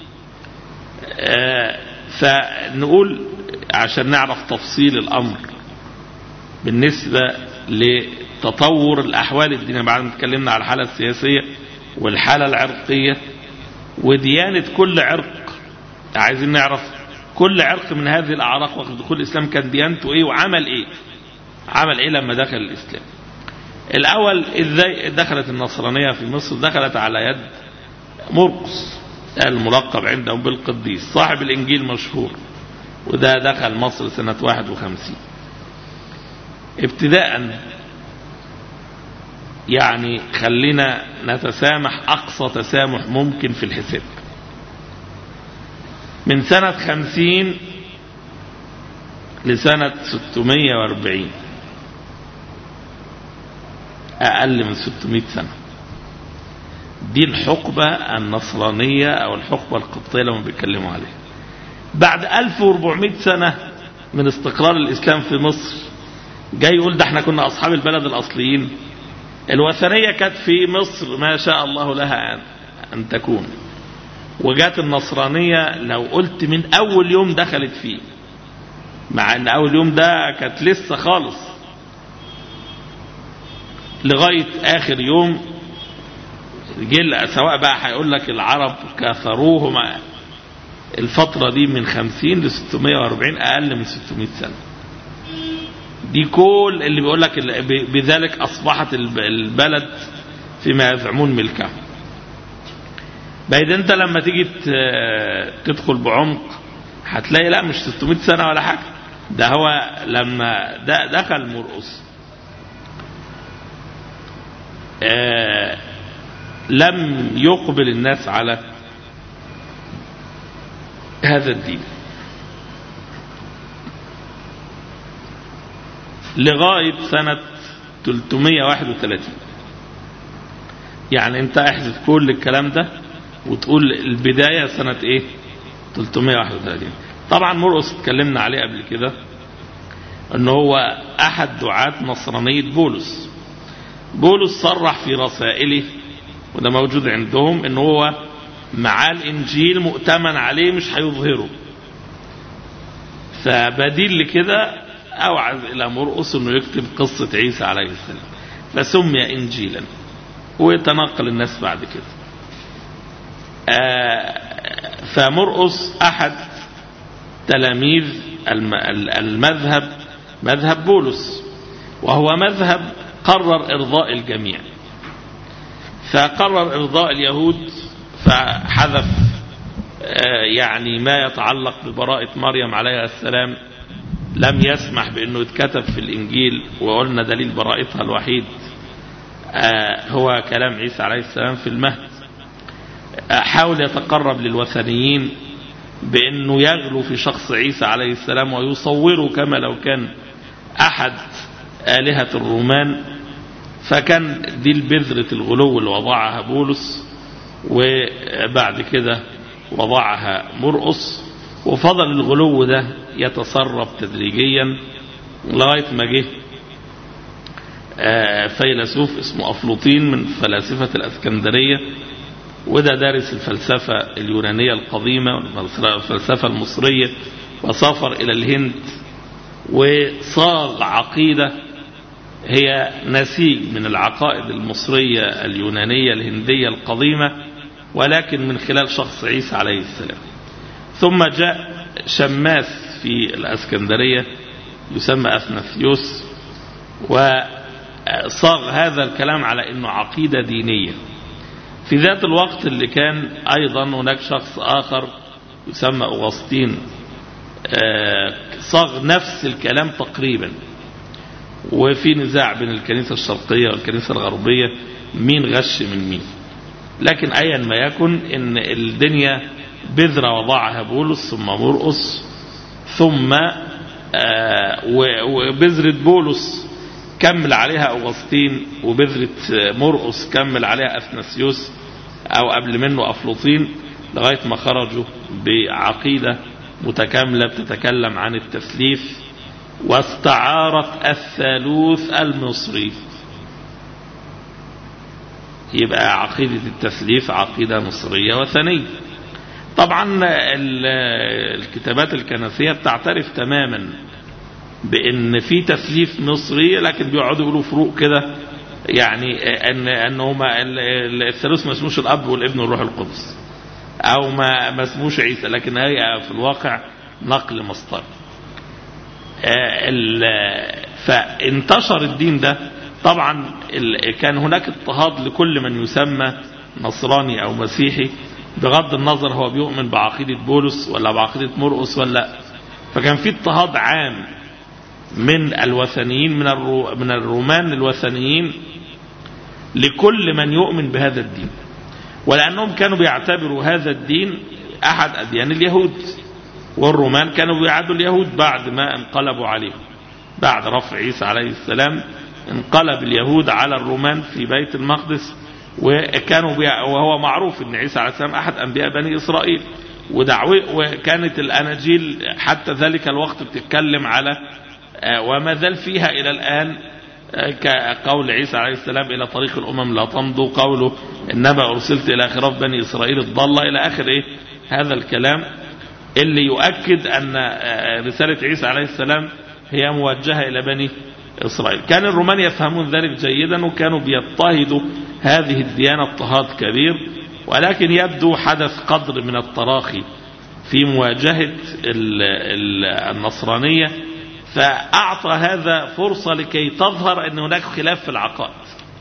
فنقول عشان نعرف تفصيل الامر بالنسبة لتطور الاحوال الدينية بعد ما اتكلمنا على الحالة السياسية والحالة العرقية وديانة كل عرق عايزين نعرف كل عرق من هذه الأعراق وقت دخول الإسلام كان ديانته إيه وعمل إيه عمل إيه لما دخل الإسلام الأول إزاي دخلت النصرانية في مصر دخلت على يد مرقس الملقب عندهم بالقديس صاحب الإنجيل مشهور وده دخل مصر سنة 51 ابتداء يعني خلينا نتسامح أقصى تسامح ممكن في الحساب من سنة خمسين لسنة ستمية واربعين أقل من ستمائة سنة دي الحقبة النصرانية أو الحقبة القبطية لما بيتكلموا عليها بعد 1400 سنة من استقرار الإسلام في مصر جاي يقول ده احنا كنا أصحاب البلد الأصليين الوثنية كانت في مصر ما شاء الله لها أن تكون وجات النصرانية لو قلت من أول يوم دخلت فيه مع أن أول يوم ده كانت لسه خالص لغاية آخر يوم جل سواء بقى هيقول لك العرب كثروهم الفترة دي من 50 ل 640 أقل من 600 سنة دي كل اللي بيقول لك بذلك أصبحت البلد فيما يزعمون ملكها بعد انت لما تيجي تدخل بعمق هتلاقي لا مش 600 سنة ولا حاجة ده هو لما ده دخل مرقص لم يقبل الناس على هذا الدين لغاية سنة 331 يعني انت احذف كل الكلام ده وتقول البداية سنة ايه 331 طبعا مرقس اتكلمنا عليه قبل كده ان هو احد دعاة نصرانية بولس بولس صرح في رسائله وده موجود عندهم ان هو معاه الانجيل مؤتمن عليه مش هيظهره فبديل لكده اوعز الى مرقس انه يكتب قصة عيسى عليه السلام فسمي انجيلا ويتنقل الناس بعد كده فمرقس احد تلاميذ المذهب مذهب بولس وهو مذهب قرر ارضاء الجميع فقرر ارضاء اليهود فحذف يعني ما يتعلق ببراءة مريم عليها السلام لم يسمح بأنه يتكتب في الإنجيل وقلنا دليل براءتها الوحيد هو كلام عيسى عليه السلام في المهد حاول يتقرب للوثنيين بأنه يغلو في شخص عيسى عليه السلام ويصوره كما لو كان أحد آلهة الرومان فكان دي البذرة الغلو اللي وضعها بولس وبعد كده وضعها مرقص وفضل الغلو ده يتسرب تدريجيا لغاية ما جه فيلسوف اسمه أفلوطين من فلاسفة الأسكندرية وده دارس الفلسفة اليونانية القديمة والفلسفة المصرية وسافر إلى الهند وصاغ عقيدة هي نسيج من العقائد المصرية اليونانية الهندية القديمة ولكن من خلال شخص عيسى عليه السلام ثم جاء شماس في الأسكندرية يسمى أثناثيوس وصاغ هذا الكلام على أنه عقيدة دينية في ذات الوقت اللي كان أيضا هناك شخص آخر يسمى أغسطين صاغ نفس الكلام تقريبا وفي نزاع بين الكنيسة الشرقية والكنيسة الغربية مين غش من مين لكن أيا ما يكن إن الدنيا بذرة وضعها بولس ثم مرقس ثم وبذرة بولس كمل عليها أغسطين وبذرة مرقس كمل عليها أثناسيوس أو قبل منه أفلوطين لغاية ما خرجوا بعقيدة متكاملة بتتكلم عن التثليث واستعارت الثالوث المصري يبقى عقيدة التثليث عقيدة مصرية وثنية طبعا الكتابات الكنسية بتعترف تماما بان في تثليث مصري لكن بيقعدوا يقولوا فروق كده يعني ان ان هما الثالوث ما اسموش الاب والابن والروح القدس او ما ما اسموش عيسى لكن هي في الواقع نقل مصدر فانتشر الدين ده طبعا كان هناك اضطهاد لكل من يسمى نصراني او مسيحي بغض النظر هو بيؤمن بعقيدة بولس ولا بعقيدة مرقس ولا فكان في اضطهاد عام من الوثنيين من الرو من الرومان الوثنيين لكل من يؤمن بهذا الدين ولأنهم كانوا بيعتبروا هذا الدين أحد أديان اليهود والرومان كانوا بيعادوا اليهود بعد ما انقلبوا عليهم بعد رفع عيسى عليه السلام انقلب اليهود على الرومان في بيت المقدس وكانوا وهو معروف ان عيسى عليه السلام احد انبياء بني اسرائيل ودعوه وكانت الاناجيل حتى ذلك الوقت بتتكلم على وما زال فيها الى الان كقول عيسى عليه السلام الى طريق الامم لا تمضوا قوله انما ارسلت الى خراف بني اسرائيل الضاله الى اخر ايه هذا الكلام اللي يؤكد ان رساله عيسى عليه السلام هي موجهه الى بني إسرائيل كان الرومان يفهمون ذلك جيدا وكانوا بيضطهدوا هذه الديانة اضطهاد كبير ولكن يبدو حدث قدر من التراخي في مواجهة النصرانية فأعطى هذا فرصة لكي تظهر أن هناك خلاف في العقائد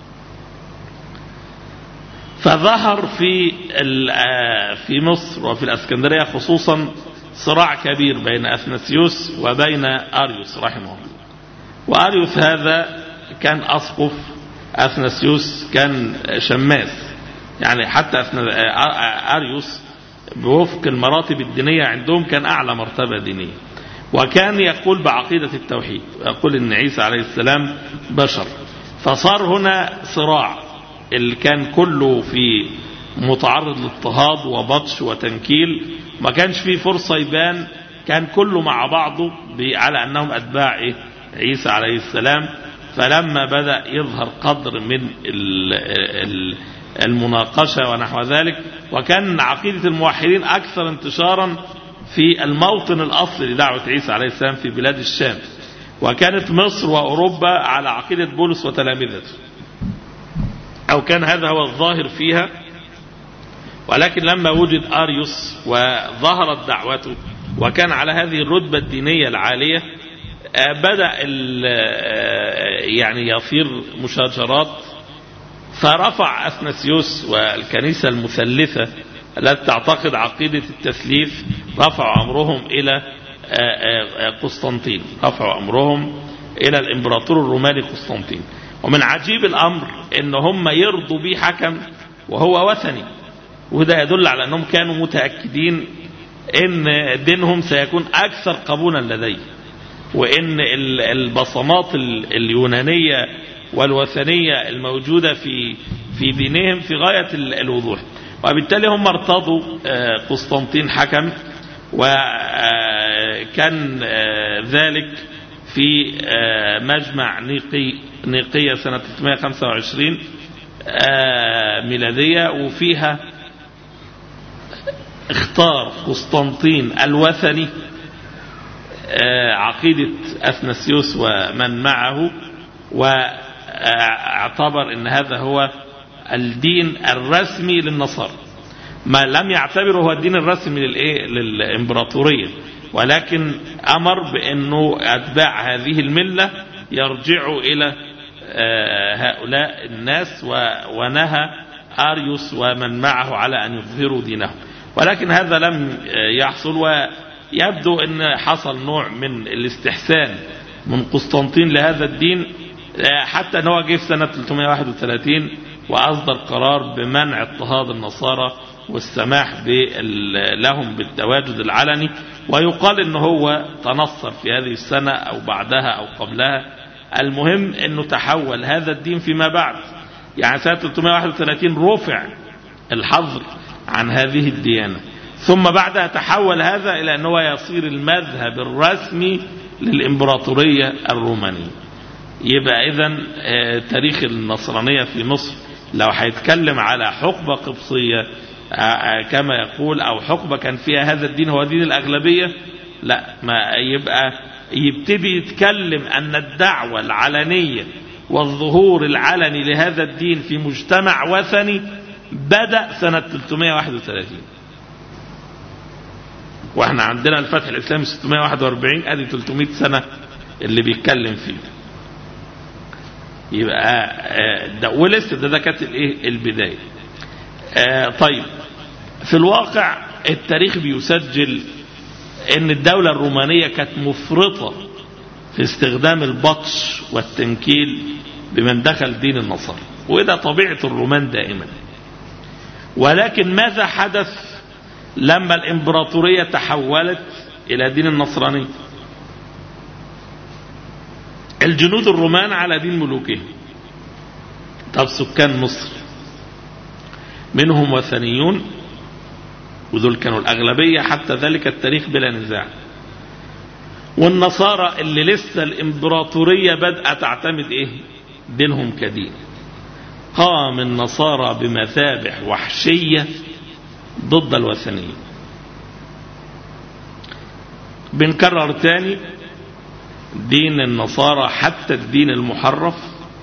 فظهر في في مصر وفي الاسكندريه خصوصا صراع كبير بين اثناسيوس وبين اريوس رحمه الله واريوس هذا كان اسقف اثناسيوس كان شماس يعني حتى اريوس بوفق المراتب الدينيه عندهم كان اعلى مرتبه دينيه وكان يقول بعقيده التوحيد يقول ان عيسى عليه السلام بشر فصار هنا صراع اللي كان كله في متعرض لاضطهاد وبطش وتنكيل ما كانش فيه فرصة يبان كان كله مع بعضه على أنهم أتباع إيه؟ عيسى عليه السلام فلما بدأ يظهر قدر من المناقشة ونحو ذلك وكان عقيدة الموحدين أكثر انتشارا في الموطن الأصلي لدعوة عيسى عليه السلام في بلاد الشام وكانت مصر وأوروبا على عقيدة بولس وتلامذته أو كان هذا هو الظاهر فيها ولكن لما وجد أريوس وظهرت دعوته وكان على هذه الرتبة الدينية العالية بدأ يعني يصير مشاجرات فرفع أثناسيوس والكنيسة المثلثة التي تعتقد عقيدة التثليث رفعوا أمرهم إلى قسطنطين رفعوا أمرهم إلى الإمبراطور الروماني قسطنطين ومن عجيب الأمر إن هم يرضوا به حكم وهو وثني وده يدل على أنهم كانوا متأكدين إن دينهم سيكون أكثر قبولا لديه وإن البصمات اليونانية والوثنية الموجودة في في دينهم في غاية الوضوح وبالتالي هم ارتضوا قسطنطين حكم وكان ذلك في مجمع نيقي نيقية سنة 325 ميلادية وفيها اختار قسطنطين الوثني عقيدة أثناسيوس ومن معه واعتبر ان هذا هو الدين الرسمي للنصارى ما لم يعتبره هو الدين الرسمي للايه للامبراطوريه ولكن امر بانه اتباع هذه المله يرجعوا الى هؤلاء الناس ونهى اريوس ومن معه على ان يظهروا دينهم ولكن هذا لم يحصل ويبدو ان حصل نوع من الاستحسان من قسطنطين لهذا الدين حتى ان هو جه في سنه 331 واصدر قرار بمنع اضطهاد النصارى والسماح لهم بالتواجد العلني ويقال ان هو تنصر في هذه السنه او بعدها او قبلها المهم انه تحول هذا الدين فيما بعد يعني سنه 331 رفع الحظر عن هذه الديانه ثم بعدها تحول هذا الى ان هو يصير المذهب الرسمي للامبراطوريه الرومانيه يبقى اذا تاريخ النصرانية في مصر لو هيتكلم على حقبة قبطية كما يقول او حقبة كان فيها هذا الدين هو دين الاغلبية لا ما يبقى يبتدي يتكلم ان الدعوة العلنية والظهور العلني لهذا الدين في مجتمع وثني بدأ سنة 331 واحنا عندنا الفتح الاسلامي 641 ادي 300 سنة اللي بيتكلم فيه يبقى ده ولسه ده, ده كانت الايه البدايه آه طيب في الواقع التاريخ بيسجل ان الدولة الرومانية كانت مفرطة في استخدام البطش والتنكيل بمن دخل دين النصارى وده طبيعة الرومان دائما ولكن ماذا حدث لما الامبراطورية تحولت الى دين النصرانية الجنود الرومان على دين ملوكهم طب سكان مصر منهم وثنيون ودول كانوا الأغلبية حتى ذلك التاريخ بلا نزاع والنصارى اللي لسه الإمبراطورية بدأ تعتمد إيه دينهم كدين قام النصارى بمذابح وحشية ضد الوثنية بنكرر تاني دين النصارى حتى الدين المحرف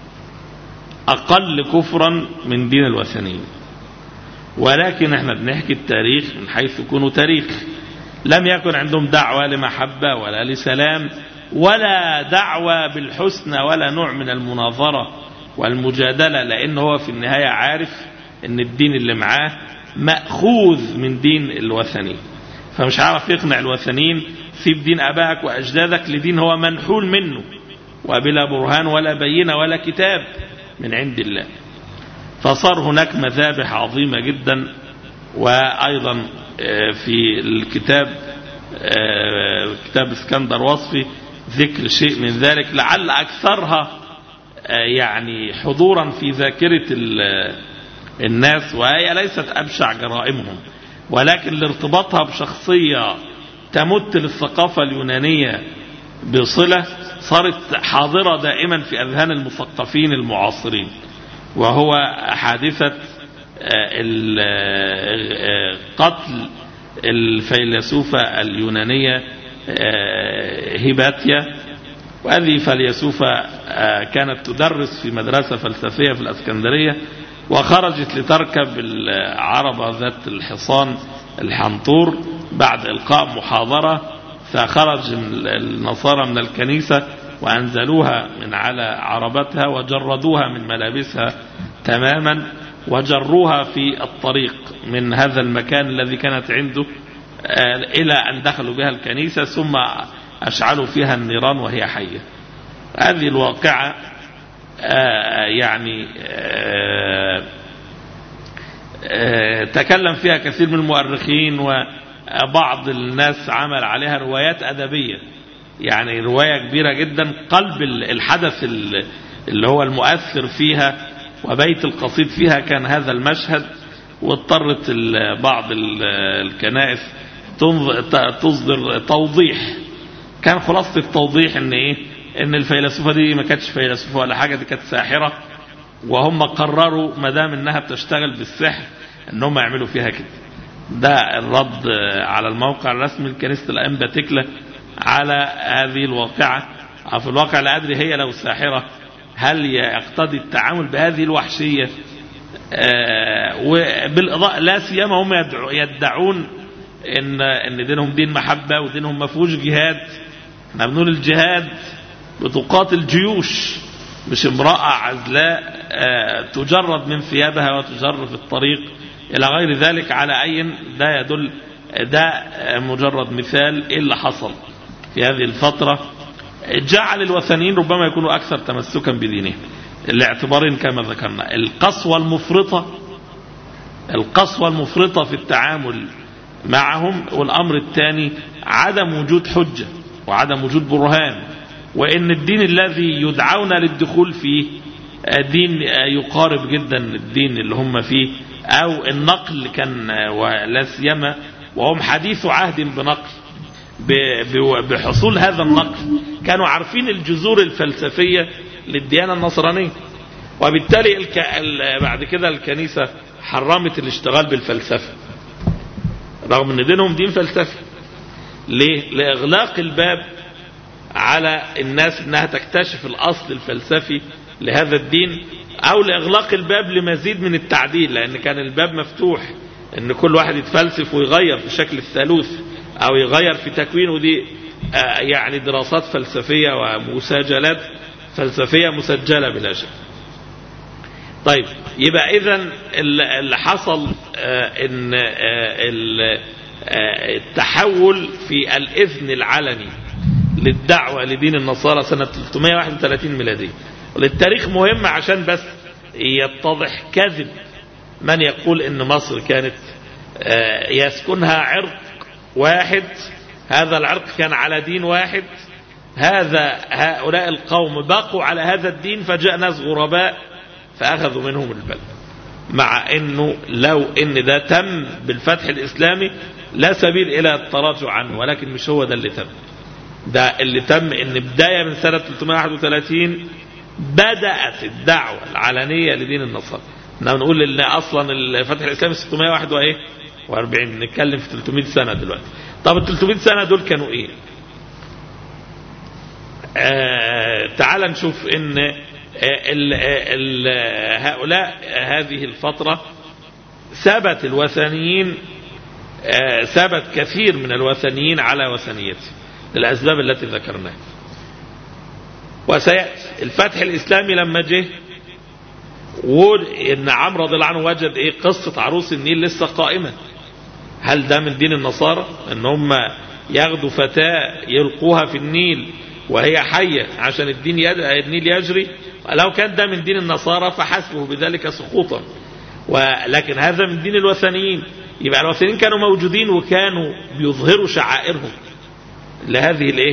أقل كفرا من دين الوثنية ولكن احنا بنحكي التاريخ من حيث يكون تاريخ لم يكن عندهم دعوة لمحبة ولا لسلام ولا دعوة بالحسنى ولا نوع من المناظرة والمجادلة لأن هو في النهاية عارف ان الدين اللي معاه مأخوذ من دين الوثني فمش عارف يقنع الوثنيين سيب دين أبائك وأجدادك لدين هو منحول منه وبلا برهان ولا بينة ولا كتاب من عند الله فصار هناك مذابح عظيمة جدا وأيضا في الكتاب كتاب اسكندر وصفي ذكر شيء من ذلك لعل أكثرها يعني حضورا في ذاكرة الناس وهي ليست أبشع جرائمهم ولكن لارتباطها بشخصية تمت للثقافة اليونانية بصلة صارت حاضرة دائما في أذهان المثقفين المعاصرين وهو حادثة قتل الفيلسوفة اليونانية هيباتيا وهذه فيلسوفة كانت تدرس في مدرسة فلسفية في الأسكندرية وخرجت لتركب العربة ذات الحصان الحنطور بعد إلقاء محاضرة فخرج النصارى من الكنيسة وأنزلوها من على عربتها وجردوها من ملابسها تماما وجروها في الطريق من هذا المكان الذي كانت عنده إلى أن دخلوا بها الكنيسة ثم أشعلوا فيها النيران وهي حية هذه الواقعة يعني تكلم فيها كثير من المؤرخين وبعض الناس عمل عليها روايات أدبية يعني رواية كبيرة جدا قلب الحدث اللي هو المؤثر فيها وبيت القصيد فيها كان هذا المشهد واضطرت بعض الكنائس تصدر توضيح كان خلاصة التوضيح ان ايه ان الفيلسوفة دي ما كانتش فيلسوفة ولا حاجة دي كانت ساحرة وهم قرروا ما دام انها بتشتغل بالسحر ان هم يعملوا فيها كده ده الرد على الموقع الرسمي لكنيسة الأنبا تكلة على هذه الواقعة في الواقع لا أدري هي لو ساحرة هل يقتضي التعامل بهذه الوحشية وبالإضاءة لا سيما هم يدعون إن, إن دينهم دين محبة ودينهم ما فيهوش جهاد احنا بنقول الجهاد بتقاتل جيوش مش امرأة عزلاء تجرد من ثيابها وتجر في الطريق إلى غير ذلك على أي ده يدل ده مجرد مثال إيه اللي حصل في هذه الفترة جعل الوثنيين ربما يكونوا أكثر تمسكا بدينهم الاعتبارين كما ذكرنا القسوة المفرطة القسوة المفرطة في التعامل معهم والأمر الثاني عدم وجود حجة وعدم وجود برهان وإن الدين الذي يدعون للدخول فيه دين يقارب جدا الدين اللي هم فيه أو النقل كان ولا سيما وهم حديث عهد بنقل بحصول هذا النقل كانوا عارفين الجذور الفلسفية للديانة النصرانية وبالتالي الك... بعد كده الكنيسة حرمت الاشتغال بالفلسفة رغم ان دينهم دين فلسفي ليه؟ لإغلاق الباب على الناس انها تكتشف الأصل الفلسفي لهذا الدين او لإغلاق الباب لمزيد من التعديل لأن كان الباب مفتوح ان كل واحد يتفلسف ويغير في شكل الثالوث او يغير في تكوينه دي يعني دراسات فلسفية ومساجلات فلسفية مسجلة بلا شك طيب يبقى اذا اللي حصل ان التحول في الاذن العلني للدعوة لدين النصارى سنة 331 ميلادية للتاريخ مهم عشان بس يتضح كذب من يقول ان مصر كانت يسكنها عرق واحد هذا العرق كان على دين واحد هذا هؤلاء القوم بقوا على هذا الدين فجاء ناس غرباء فأخذوا منهم البلد مع انه لو ان ده تم بالفتح الاسلامي لا سبيل الى التراجع عنه ولكن مش هو ده اللي تم ده اللي تم ان بداية من سنة 331 بدأت الدعوة العلنية لدين النصارى احنا بنقول ان اصلا الفتح الاسلامي 601 وايه و40 بنتكلم في 300 سنة دلوقتي طب ال 300 سنة دول كانوا ايه آه تعال نشوف ان ال ال هؤلاء هذه الفترة ثبت الوثنيين آه ثبت كثير من الوثنيين على وثنيته للأسباب التي ذكرناها وسيأتي الفتح الإسلامي لما جه وإن عمرو رضي الله عنه وجد إيه قصة عروس النيل لسه قائمة هل ده من دين النصارى ان هم ياخدوا فتاة يلقوها في النيل وهي حية عشان الدين يد... النيل يجري لو كان ده من دين النصارى فحسبه بذلك سقوطا ولكن هذا من دين الوثنيين يبقى الوثنيين كانوا موجودين وكانوا بيظهروا شعائرهم لهذه الايه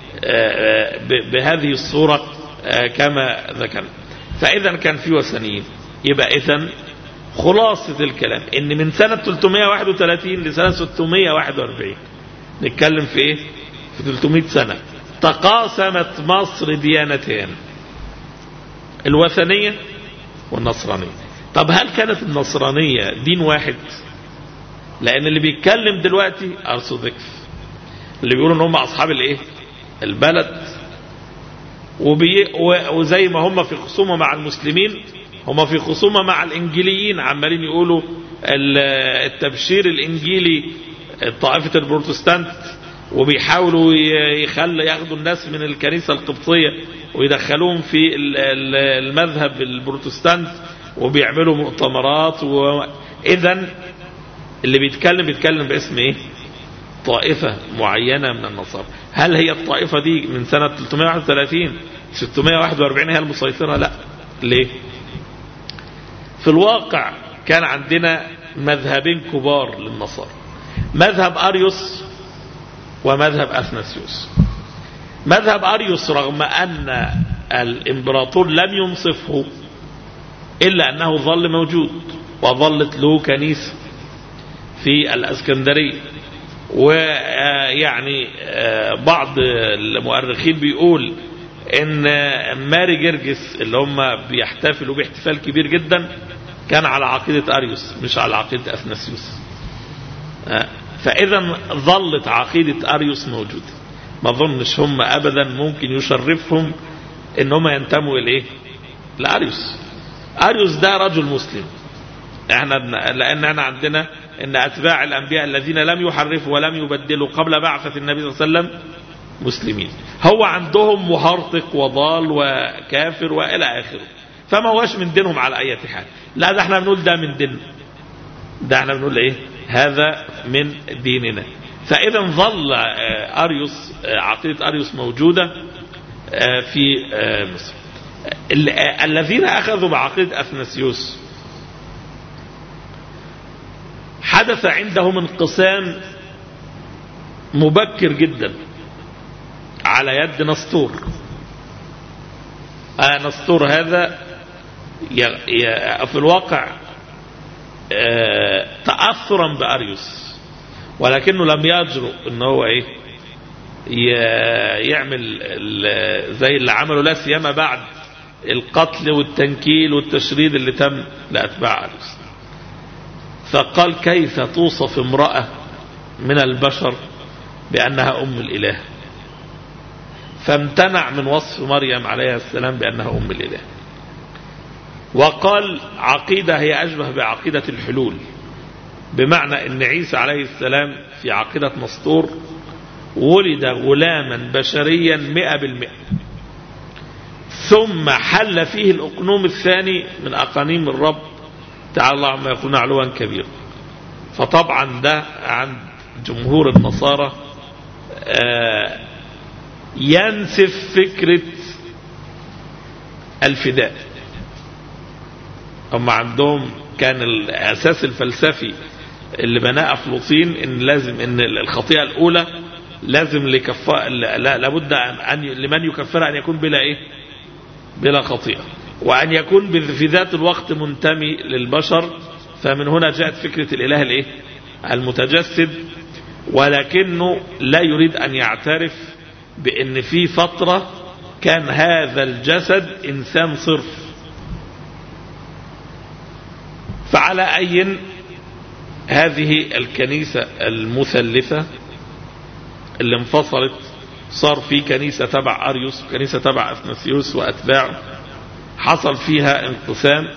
بهذه الصورة كما ذكرنا فاذا كان في وثنيين يبقى اذا خلاصة الكلام ان من سنة 331 لسنة 641 نتكلم في ايه في 300 سنة تقاسمت مصر ديانتين الوثنية والنصرانية طب هل كانت النصرانية دين واحد لان اللي بيتكلم دلوقتي ارثوذكس اللي بيقولوا ان هم اصحاب الايه البلد وبي وزي ما هم في خصومه مع المسلمين هم في خصومه مع الانجيليين عمالين يقولوا التبشير الانجيلي طائفه البروتستانت وبيحاولوا يخلي ياخدوا الناس من الكنيسه القبطيه ويدخلوهم في المذهب البروتستانت وبيعملوا مؤتمرات واذا اللي بيتكلم بيتكلم باسم ايه طائفة معينة من النصارى هل هي الطائفة دي من سنة 331 641 هي المسيطرة لا ليه في الواقع كان عندنا مذهبين كبار للنصارى مذهب أريوس ومذهب أثناسيوس مذهب أريوس رغم أن الإمبراطور لم ينصفه إلا أنه ظل موجود وظلت له كنيسة في الأسكندرية ويعني بعض المؤرخين بيقول ان ماري جرجس اللي هم بيحتفلوا باحتفال كبير جدا كان على عقيدة اريوس مش على عقيدة اثناسيوس فاذا ظلت عقيدة اريوس موجودة ما اظنش هم ابدا ممكن يشرفهم ان هم ينتموا اليه لاريوس اريوس ده رجل مسلم احنا لان احنا عندنا ان اتباع الانبياء الذين لم يحرفوا ولم يبدلوا قبل بعثة النبي صلى الله عليه وسلم مسلمين هو عندهم مهرطق وضال وكافر والى اخره فما هوش من دينهم على اي حال لا ده احنا بنقول ده من دين ده احنا بنقول ايه هذا من ديننا فاذا ظل اريوس عقيدة اريوس موجودة في مصر الذين اخذوا بعقيدة اثناسيوس حدث عندهم انقسام مبكر جدا على يد نسطور آه نسطور هذا في الواقع آه تأثرا بأريوس ولكنه لم يجرؤ ان هو ايه يعمل زي اللي عمله لا سيما بعد القتل والتنكيل والتشريد اللي تم لأتباع أريوس فقال كيف توصف امرأة من البشر بأنها أم الإله فامتنع من وصف مريم عليها السلام بأنها أم الإله وقال عقيدة هي أشبه بعقيدة الحلول بمعنى أن عيسى عليه السلام في عقيدة مسطور ولد غلاما بشريا مئة بالمئة ثم حل فيه الأقنوم الثاني من أقانيم الرب تعالى الله عما يكون علوا كبيرا فطبعا ده عند جمهور النصارى ينسف فكرة الفداء هم عندهم كان الأساس الفلسفي اللي بناه أفلاطين إن لازم إن الخطيئة الأولى لازم لكفاء لا لابد أن لمن يكفرها أن يكون بلا إيه بلا خطيئة وأن يكون في ذات الوقت منتمي للبشر فمن هنا جاءت فكرة الإله الإيه المتجسد ولكنه لا يريد أن يعترف بأن في فترة كان هذا الجسد إنسان صرف فعلى أي هذه الكنيسة المثلثة اللي انفصلت صار في كنيسة تبع أريوس وكنيسة تبع أثناسيوس وأتباعه حصل فيها انقسام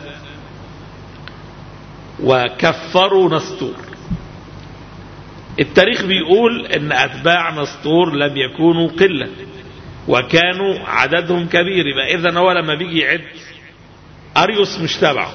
وكفروا نسطور التاريخ بيقول ان اتباع نسطور لم يكونوا قلة وكانوا عددهم كبير يبقى اذا هو لما بيجي يعد اريوس مش تبعه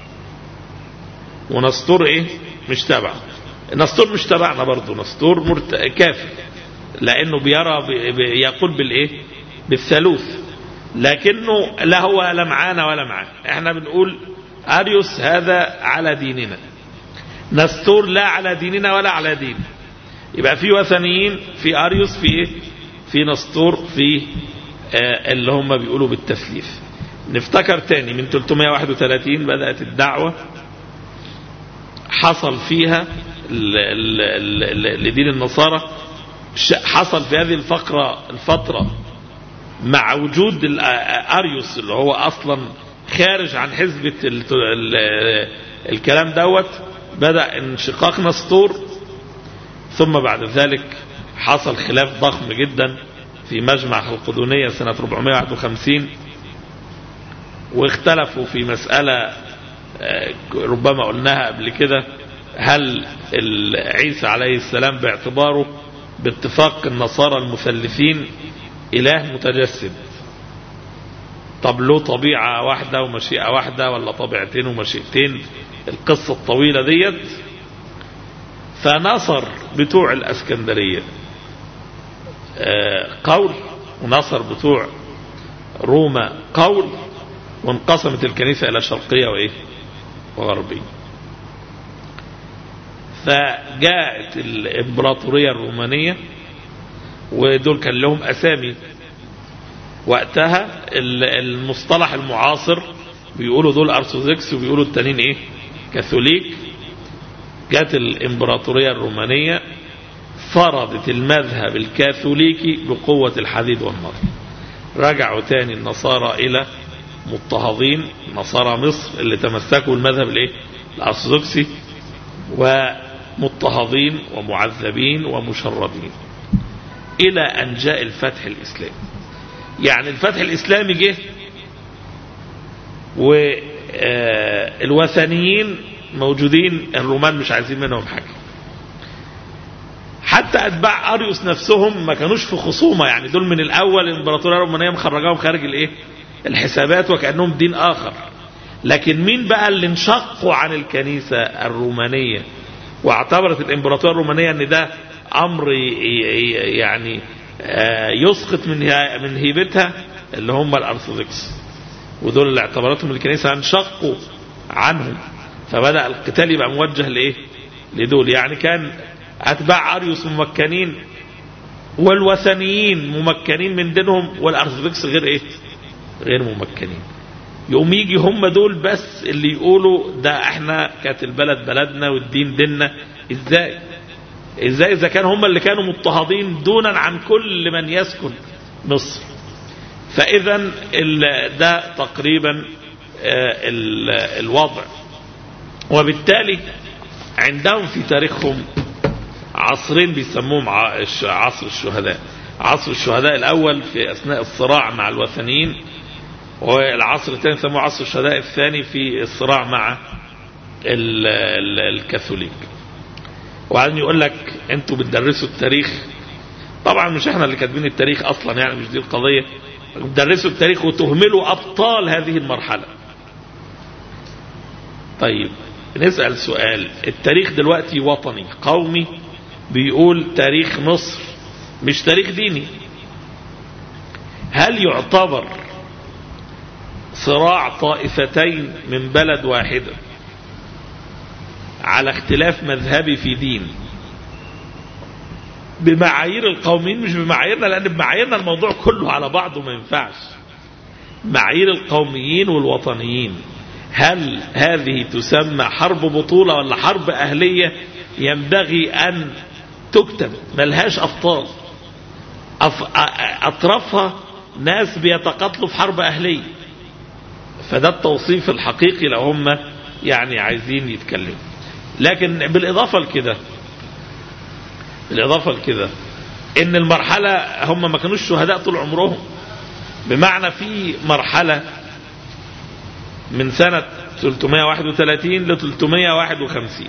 ونسطور ايه مش تبعه نسطور مش تبعنا برضه نسطور مرت... كافر لانه بيرى بي... يقول بالايه بالثالوث لكنه لا هو لا معانا ولا معانا احنا بنقول اريوس هذا على ديننا نستور لا على ديننا ولا على دين يبقى في وثنيين في اريوس في ايه في نستور في آه اللي هم بيقولوا بالتثليث نفتكر تاني من 331 بدأت الدعوة حصل فيها لدين النصارى حصل في هذه الفقرة الفترة مع وجود أريوس اللي هو أصلا خارج عن حزبة الكلام دوت بدأ انشقاق نسطور ثم بعد ذلك حصل خلاف ضخم جدا في مجمع خلقدونية سنة 451 واختلفوا في مسألة ربما قلناها قبل كده هل عيسى عليه السلام باعتباره باتفاق النصارى المثلثين إله متجسد طب له طبيعة واحدة ومشيئة واحدة ولا طبيعتين ومشيئتين القصة الطويلة ديت فنصر بتوع الأسكندرية قول ونصر بتوع روما قول وانقسمت الكنيسة إلى شرقية وإيه وغربية فجاءت الإمبراطورية الرومانية ودول كان لهم أسامي وقتها المصطلح المعاصر بيقولوا دول أرثوذكس وبيقولوا التانيين إيه كاثوليك جت الإمبراطورية الرومانية فرضت المذهب الكاثوليكي بقوة الحديد والنار رجعوا تاني النصارى إلى مضطهدين نصارى مصر اللي تمسكوا المذهب الايه الارثوذكسي ومضطهدين ومعذبين ومشردين الى ان جاء الفتح الاسلامي يعني الفتح الاسلامي جه والوثنيين موجودين الرومان مش عايزين منهم حاجه حتى اتباع اريوس نفسهم ما كانوش في خصومه يعني دول من الاول الامبراطوريه الرومانيه مخرجاهم خارج الايه الحسابات وكأنهم دين آخر لكن مين بقى اللي انشقوا عن الكنيسة الرومانية واعتبرت الإمبراطورية الرومانية أن ده أمر يعني يسقط من من هيبتها اللي هم الأرثوذكس ودول اللي اعتبرتهم الكنيسة انشقوا عنهم فبدأ القتال يبقى موجه لإيه لدول يعني كان أتباع أريوس ممكنين والوثنيين ممكنين من دينهم والأرثوذكس غير إيه غير ممكنين يقوم يجي هم دول بس اللي يقولوا ده احنا كانت البلد بلدنا والدين ديننا ازاي ازاي اذا كان هم اللي كانوا مضطهدين دونا عن كل من يسكن مصر فاذا ده تقريبا الوضع وبالتالي عندهم في تاريخهم عصرين بيسموهم عصر الشهداء عصر الشهداء الاول في اثناء الصراع مع الوثنيين والعصر الثاني سموه عصر الشهداء الثاني في الصراع مع ال ال الكاثوليك وبعدين يقول لك انتوا بتدرسوا التاريخ طبعا مش احنا اللي كاتبين التاريخ اصلا يعني مش دي القضيه بتدرسوا التاريخ وتهملوا ابطال هذه المرحله طيب نسال سؤال التاريخ دلوقتي وطني قومي بيقول تاريخ مصر مش تاريخ ديني هل يعتبر صراع طائفتين من بلد واحدة على اختلاف مذهبي في دين بمعايير القوميين مش بمعاييرنا لأن بمعاييرنا الموضوع كله على بعضه ما ينفعش معايير القوميين والوطنيين هل هذه تسمى حرب بطولة ولا حرب أهلية ينبغي أن تكتب ملهاش أبطال أطرافها ناس بيتقاتلوا في حرب أهلية فده التوصيف الحقيقي لو هم يعني عايزين يتكلموا لكن بالإضافة لكده بالإضافة لكده إن المرحلة هم ما كانوش شهداء طول عمرهم بمعنى في مرحلة من سنة 331 ل 351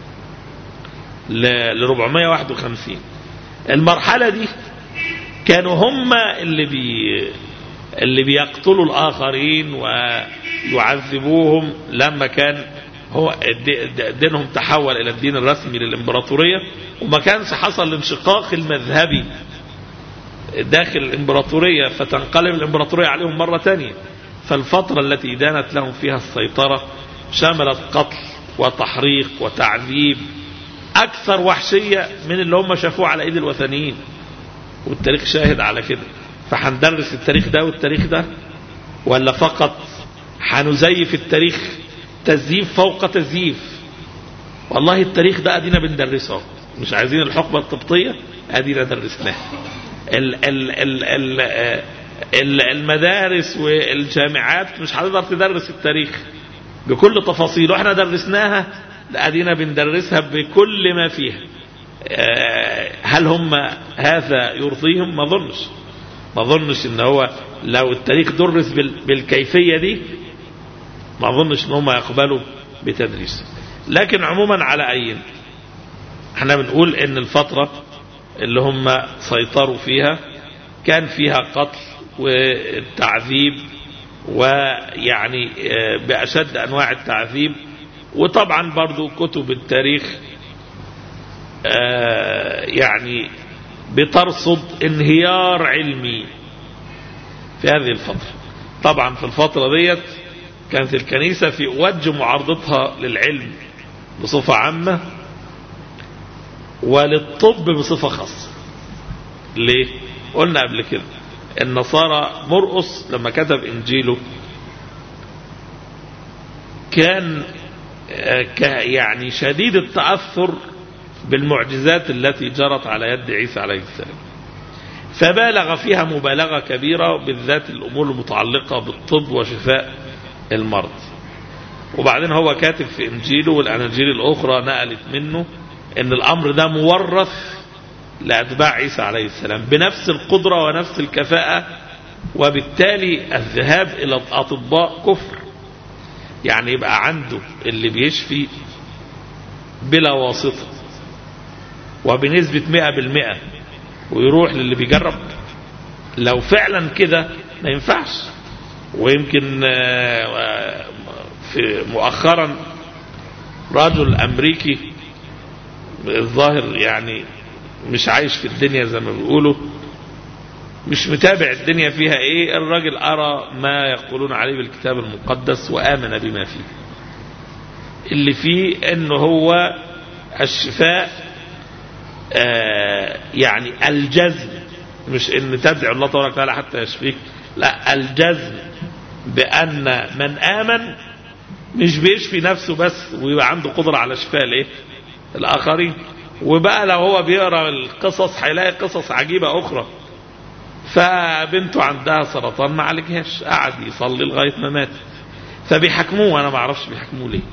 ل 451 المرحلة دي كانوا هم اللي بي اللي بيقتلوا الآخرين ويعذبوهم لما كان هو دينهم تحول إلى الدين الرسمي للإمبراطورية وما كانش حصل الانشقاق المذهبي داخل الإمبراطورية فتنقلب الإمبراطورية عليهم مرة تانية فالفترة التي دانت لهم فيها السيطرة شملت قتل وتحريق وتعذيب أكثر وحشية من اللي هم شافوه على إيد الوثنيين والتاريخ شاهد على كده فهندرس التاريخ ده والتاريخ ده ولا فقط هنزيف التاريخ تزييف فوق تزييف والله التاريخ ده ادينا بندرسه مش عايزين الحقبة القبطية ادينا درسناها ال ال ال ال ال المدارس والجامعات مش هتقدر تدرس التاريخ بكل تفاصيله احنا درسناها ادينا بندرسها بكل ما فيها هل هم هذا يرضيهم ما ظنش ما ظنش ان هو لو التاريخ درس بالكيفية دي ما ظنش ان هم يقبلوا بتدريسه لكن عموما على اي احنا بنقول ان الفترة اللي هم سيطروا فيها كان فيها قتل والتعذيب ويعني بأشد أنواع التعذيب وطبعا برضو كتب التاريخ يعني بترصد انهيار علمي في هذه الفترة طبعا في الفترة ديت كانت الكنيسة في وجه معارضتها للعلم بصفة عامة وللطب بصفة خاصة ليه قلنا قبل كده النصارى مرقص لما كتب انجيله كان يعني شديد التأثر بالمعجزات التي جرت على يد عيسى عليه السلام فبالغ فيها مبالغة كبيرة بالذات الأمور المتعلقة بالطب وشفاء المرض وبعدين هو كاتب في إنجيله والأناجيل الأخرى نقلت منه أن الأمر ده مورث لأتباع عيسى عليه السلام بنفس القدرة ونفس الكفاءة وبالتالي الذهاب إلى الأطباء كفر يعني يبقى عنده اللي بيشفي بلا واسطة وبنسبة مئة بالمئة ويروح للي بيجرب لو فعلا كده ما ينفعش ويمكن في مؤخرا رجل أمريكي الظاهر يعني مش عايش في الدنيا زي ما بيقولوا مش متابع الدنيا فيها ايه الراجل ارى ما يقولون عليه بالكتاب المقدس وامن بما فيه اللي فيه انه هو الشفاء آه يعني الجزم مش ان تدعو الله تبارك وتعالى حتى يشفيك لا الجزم بان من امن مش بيشفي نفسه بس ويبقى عنده قدرة على شفاء الايه الاخرين وبقى لو هو بيقرا القصص هيلاقي قصص عجيبة اخرى فبنته عندها سرطان ما عالجهاش قعد يصلي لغاية ما مات فبيحكموه انا ما اعرفش بيحكموه ليه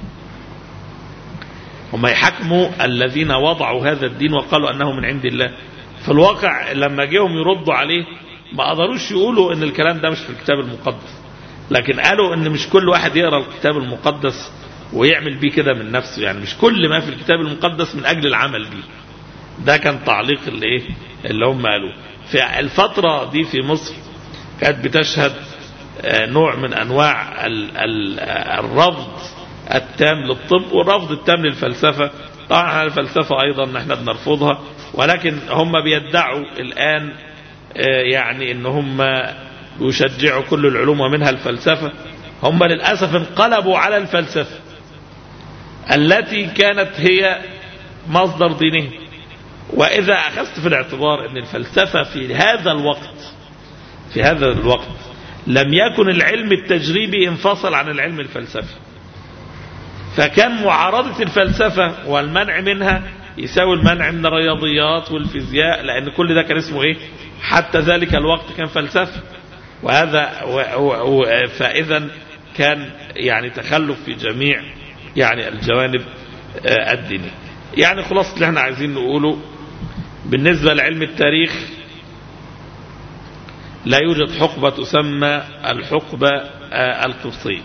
هم يحكموا الذين وضعوا هذا الدين وقالوا انه من عند الله في الواقع لما جيهم يردوا عليه ما قدروش يقولوا ان الكلام ده مش في الكتاب المقدس لكن قالوا ان مش كل واحد يقرا الكتاب المقدس ويعمل بيه كده من نفسه يعني مش كل ما في الكتاب المقدس من اجل العمل بيه ده كان تعليق اللي ايه اللي هم قالوه في الفترة دي في مصر كانت بتشهد نوع من انواع ال ال الرفض التام للطب والرفض التام للفلسفة طبعا الفلسفة ايضا احنا بنرفضها ولكن هم بيدعوا الان يعني ان هم يشجعوا كل العلوم ومنها الفلسفة هم للأسف انقلبوا على الفلسفة التي كانت هي مصدر دينهم وإذا أخذت في الاعتبار أن الفلسفة في هذا الوقت في هذا الوقت لم يكن العلم التجريبي انفصل عن العلم الفلسفي فكان معارضة الفلسفة والمنع منها يساوي المنع من الرياضيات والفيزياء لأن كل ده كان اسمه إيه حتى ذلك الوقت كان فلسفة وهذا فإذا كان يعني تخلف في جميع يعني الجوانب الدينية يعني خلاص اللي احنا عايزين نقوله بالنسبة لعلم التاريخ لا يوجد حقبة تسمى الحقبة القبطية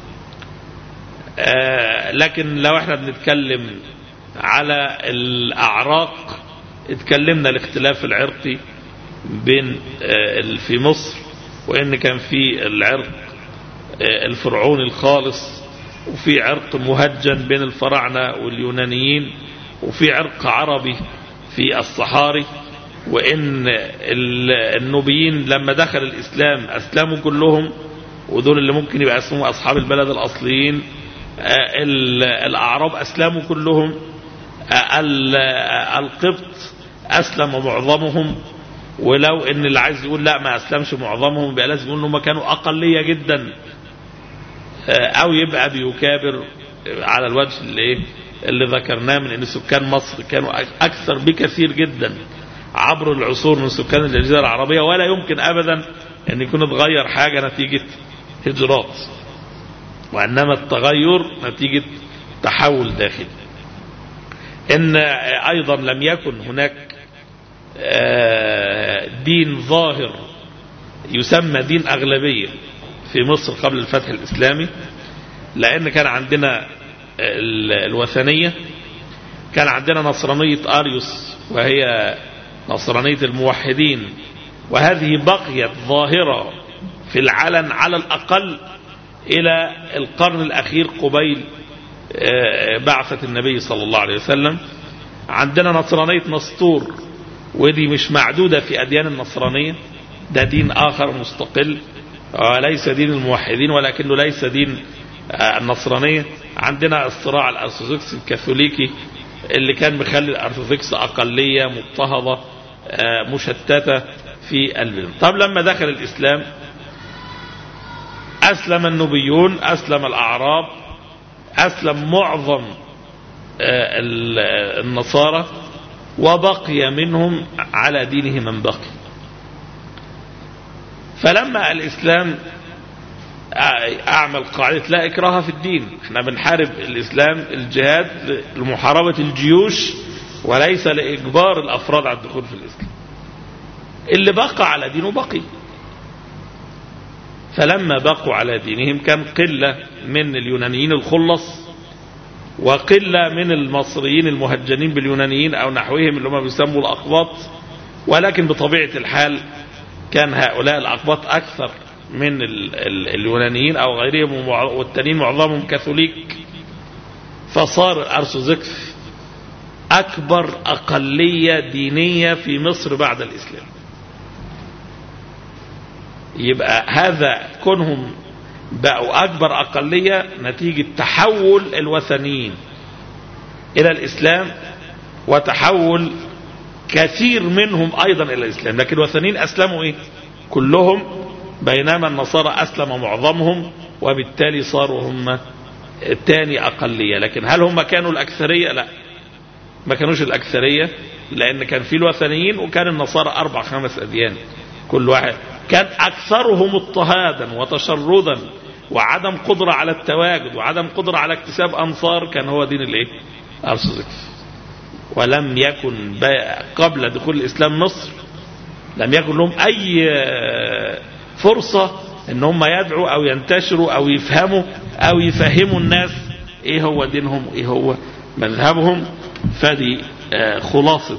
لكن لو احنا بنتكلم على الأعراق اتكلمنا الاختلاف العرقي بين في مصر وان كان في العرق الفرعوني الخالص وفي عرق مهجن بين الفراعنة واليونانيين وفي عرق عربي في الصحاري وان النوبيين لما دخل الاسلام اسلموا كلهم ودول اللي ممكن يبقى اسمهم اصحاب البلد الاصليين الاعراب اسلموا كلهم القبط اسلم معظمهم ولو ان اللي عايز يقول لا ما اسلمش معظمهم يبقى لازم يقول انهم كانوا اقليه جدا او يبقى بيكابر على الوجه اللي ايه اللي ذكرناه من ان سكان مصر كانوا اكثر بكثير جدا عبر العصور من سكان الجزيرة العربية ولا يمكن أبدا أن يكون اتغير حاجة نتيجة هجرات وإنما التغير نتيجة تحول داخلي إن أيضا لم يكن هناك دين ظاهر يسمى دين أغلبية في مصر قبل الفتح الإسلامي لأن كان عندنا الوثنية كان عندنا نصرانية أريوس وهي نصرانية الموحدين وهذه بقيت ظاهرة في العلن على الأقل إلى القرن الأخير قبيل بعثة النبي صلى الله عليه وسلم عندنا نصرانية نسطور ودي مش معدودة في أديان النصرانية ده دين آخر مستقل ليس دين الموحدين ولكنه ليس دين النصرانية عندنا الصراع الأرثوذكس الكاثوليكي اللي كان مخلي الأرثوذكس أقلية مضطهدة مشتتة في البلاد طب لما دخل الإسلام أسلم النبيون أسلم الأعراب أسلم معظم النصارى وبقي منهم على دينه من بقي فلما الإسلام أعمل قاعدة لا إكراه في الدين احنا بنحارب الإسلام الجهاد لمحاربة الجيوش وليس لإجبار الأفراد على الدخول في الإسلام اللي بقى على دينه بقي فلما بقوا على دينهم كان قلة من اليونانيين الخلص وقلة من المصريين المهجنين باليونانيين أو نحوهم اللي هم بيسموا الأقباط ولكن بطبيعة الحال كان هؤلاء الأقباط أكثر من ال ال اليونانيين أو غيرهم والتانيين معظمهم كاثوليك فصار الأرثوذكس أكبر أقلية دينية في مصر بعد الإسلام يبقى هذا كونهم بقوا أكبر أقلية نتيجة تحول الوثنيين إلى الإسلام وتحول كثير منهم أيضا إلى الإسلام لكن الوثنيين أسلموا إيه كلهم بينما النصارى أسلم معظمهم وبالتالي صاروا هم تاني أقلية لكن هل هم كانوا الأكثرية لا ما كانوش الأكثرية لأن كان في الوثنيين وكان النصارى أربع خمس أديان كل واحد كان أكثرهم اضطهادا وتشردا وعدم قدرة على التواجد وعدم قدرة على اكتساب أنصار كان هو دين الايه أرثوذكس ولم يكن قبل دخول الإسلام مصر لم يكن لهم أي فرصة ان هم يدعوا او ينتشروا او يفهموا او يفهموا الناس ايه هو دينهم ايه هو مذهبهم فدي خلاصة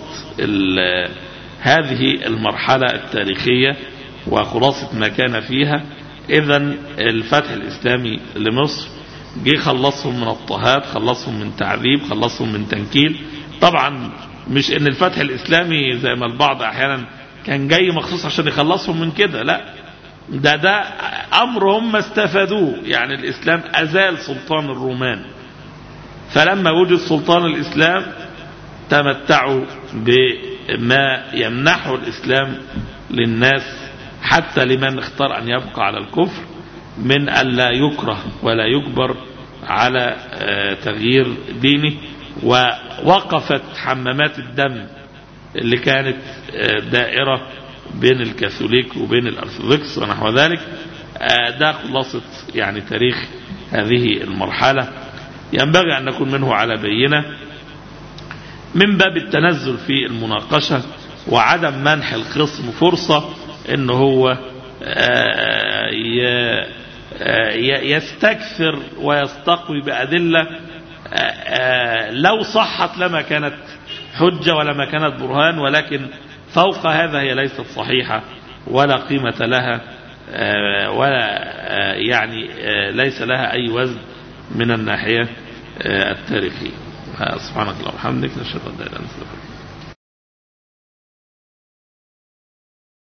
هذه المرحلة التاريخية وخلاصة ما كان فيها اذا الفتح الاسلامي لمصر جه خلصهم من اضطهاد خلصهم من تعذيب خلصهم من تنكيل طبعا مش ان الفتح الاسلامي زي ما البعض احيانا كان جاي مخصوص عشان يخلصهم من كده لا ده ده امر هم استفادوه يعني الاسلام ازال سلطان الرومان فلما وجد سلطان الاسلام تمتعوا بما يمنحه الاسلام للناس حتى لمن اختار ان يبقى على الكفر من الا يكره ولا يجبر على تغيير دينه ووقفت حمامات الدم اللي كانت دائرة بين الكاثوليك وبين الأرثوذكس ونحو ذلك ده خلاصة يعني تاريخ هذه المرحلة ينبغي أن نكون منه على بينة من باب التنزل في المناقشة وعدم منح الخصم فرصة ان هو يستكثر ويستقوي بأدلة لو صحت لما كانت حجة ولما كانت برهان ولكن فوق هذا هي ليست صحيحة ولا قيمة لها ولا يعني ليس لها أي وزن من الناحية التاريخية سبحانك اللهم وبحمدك نشهد أن لا إله إلا أنت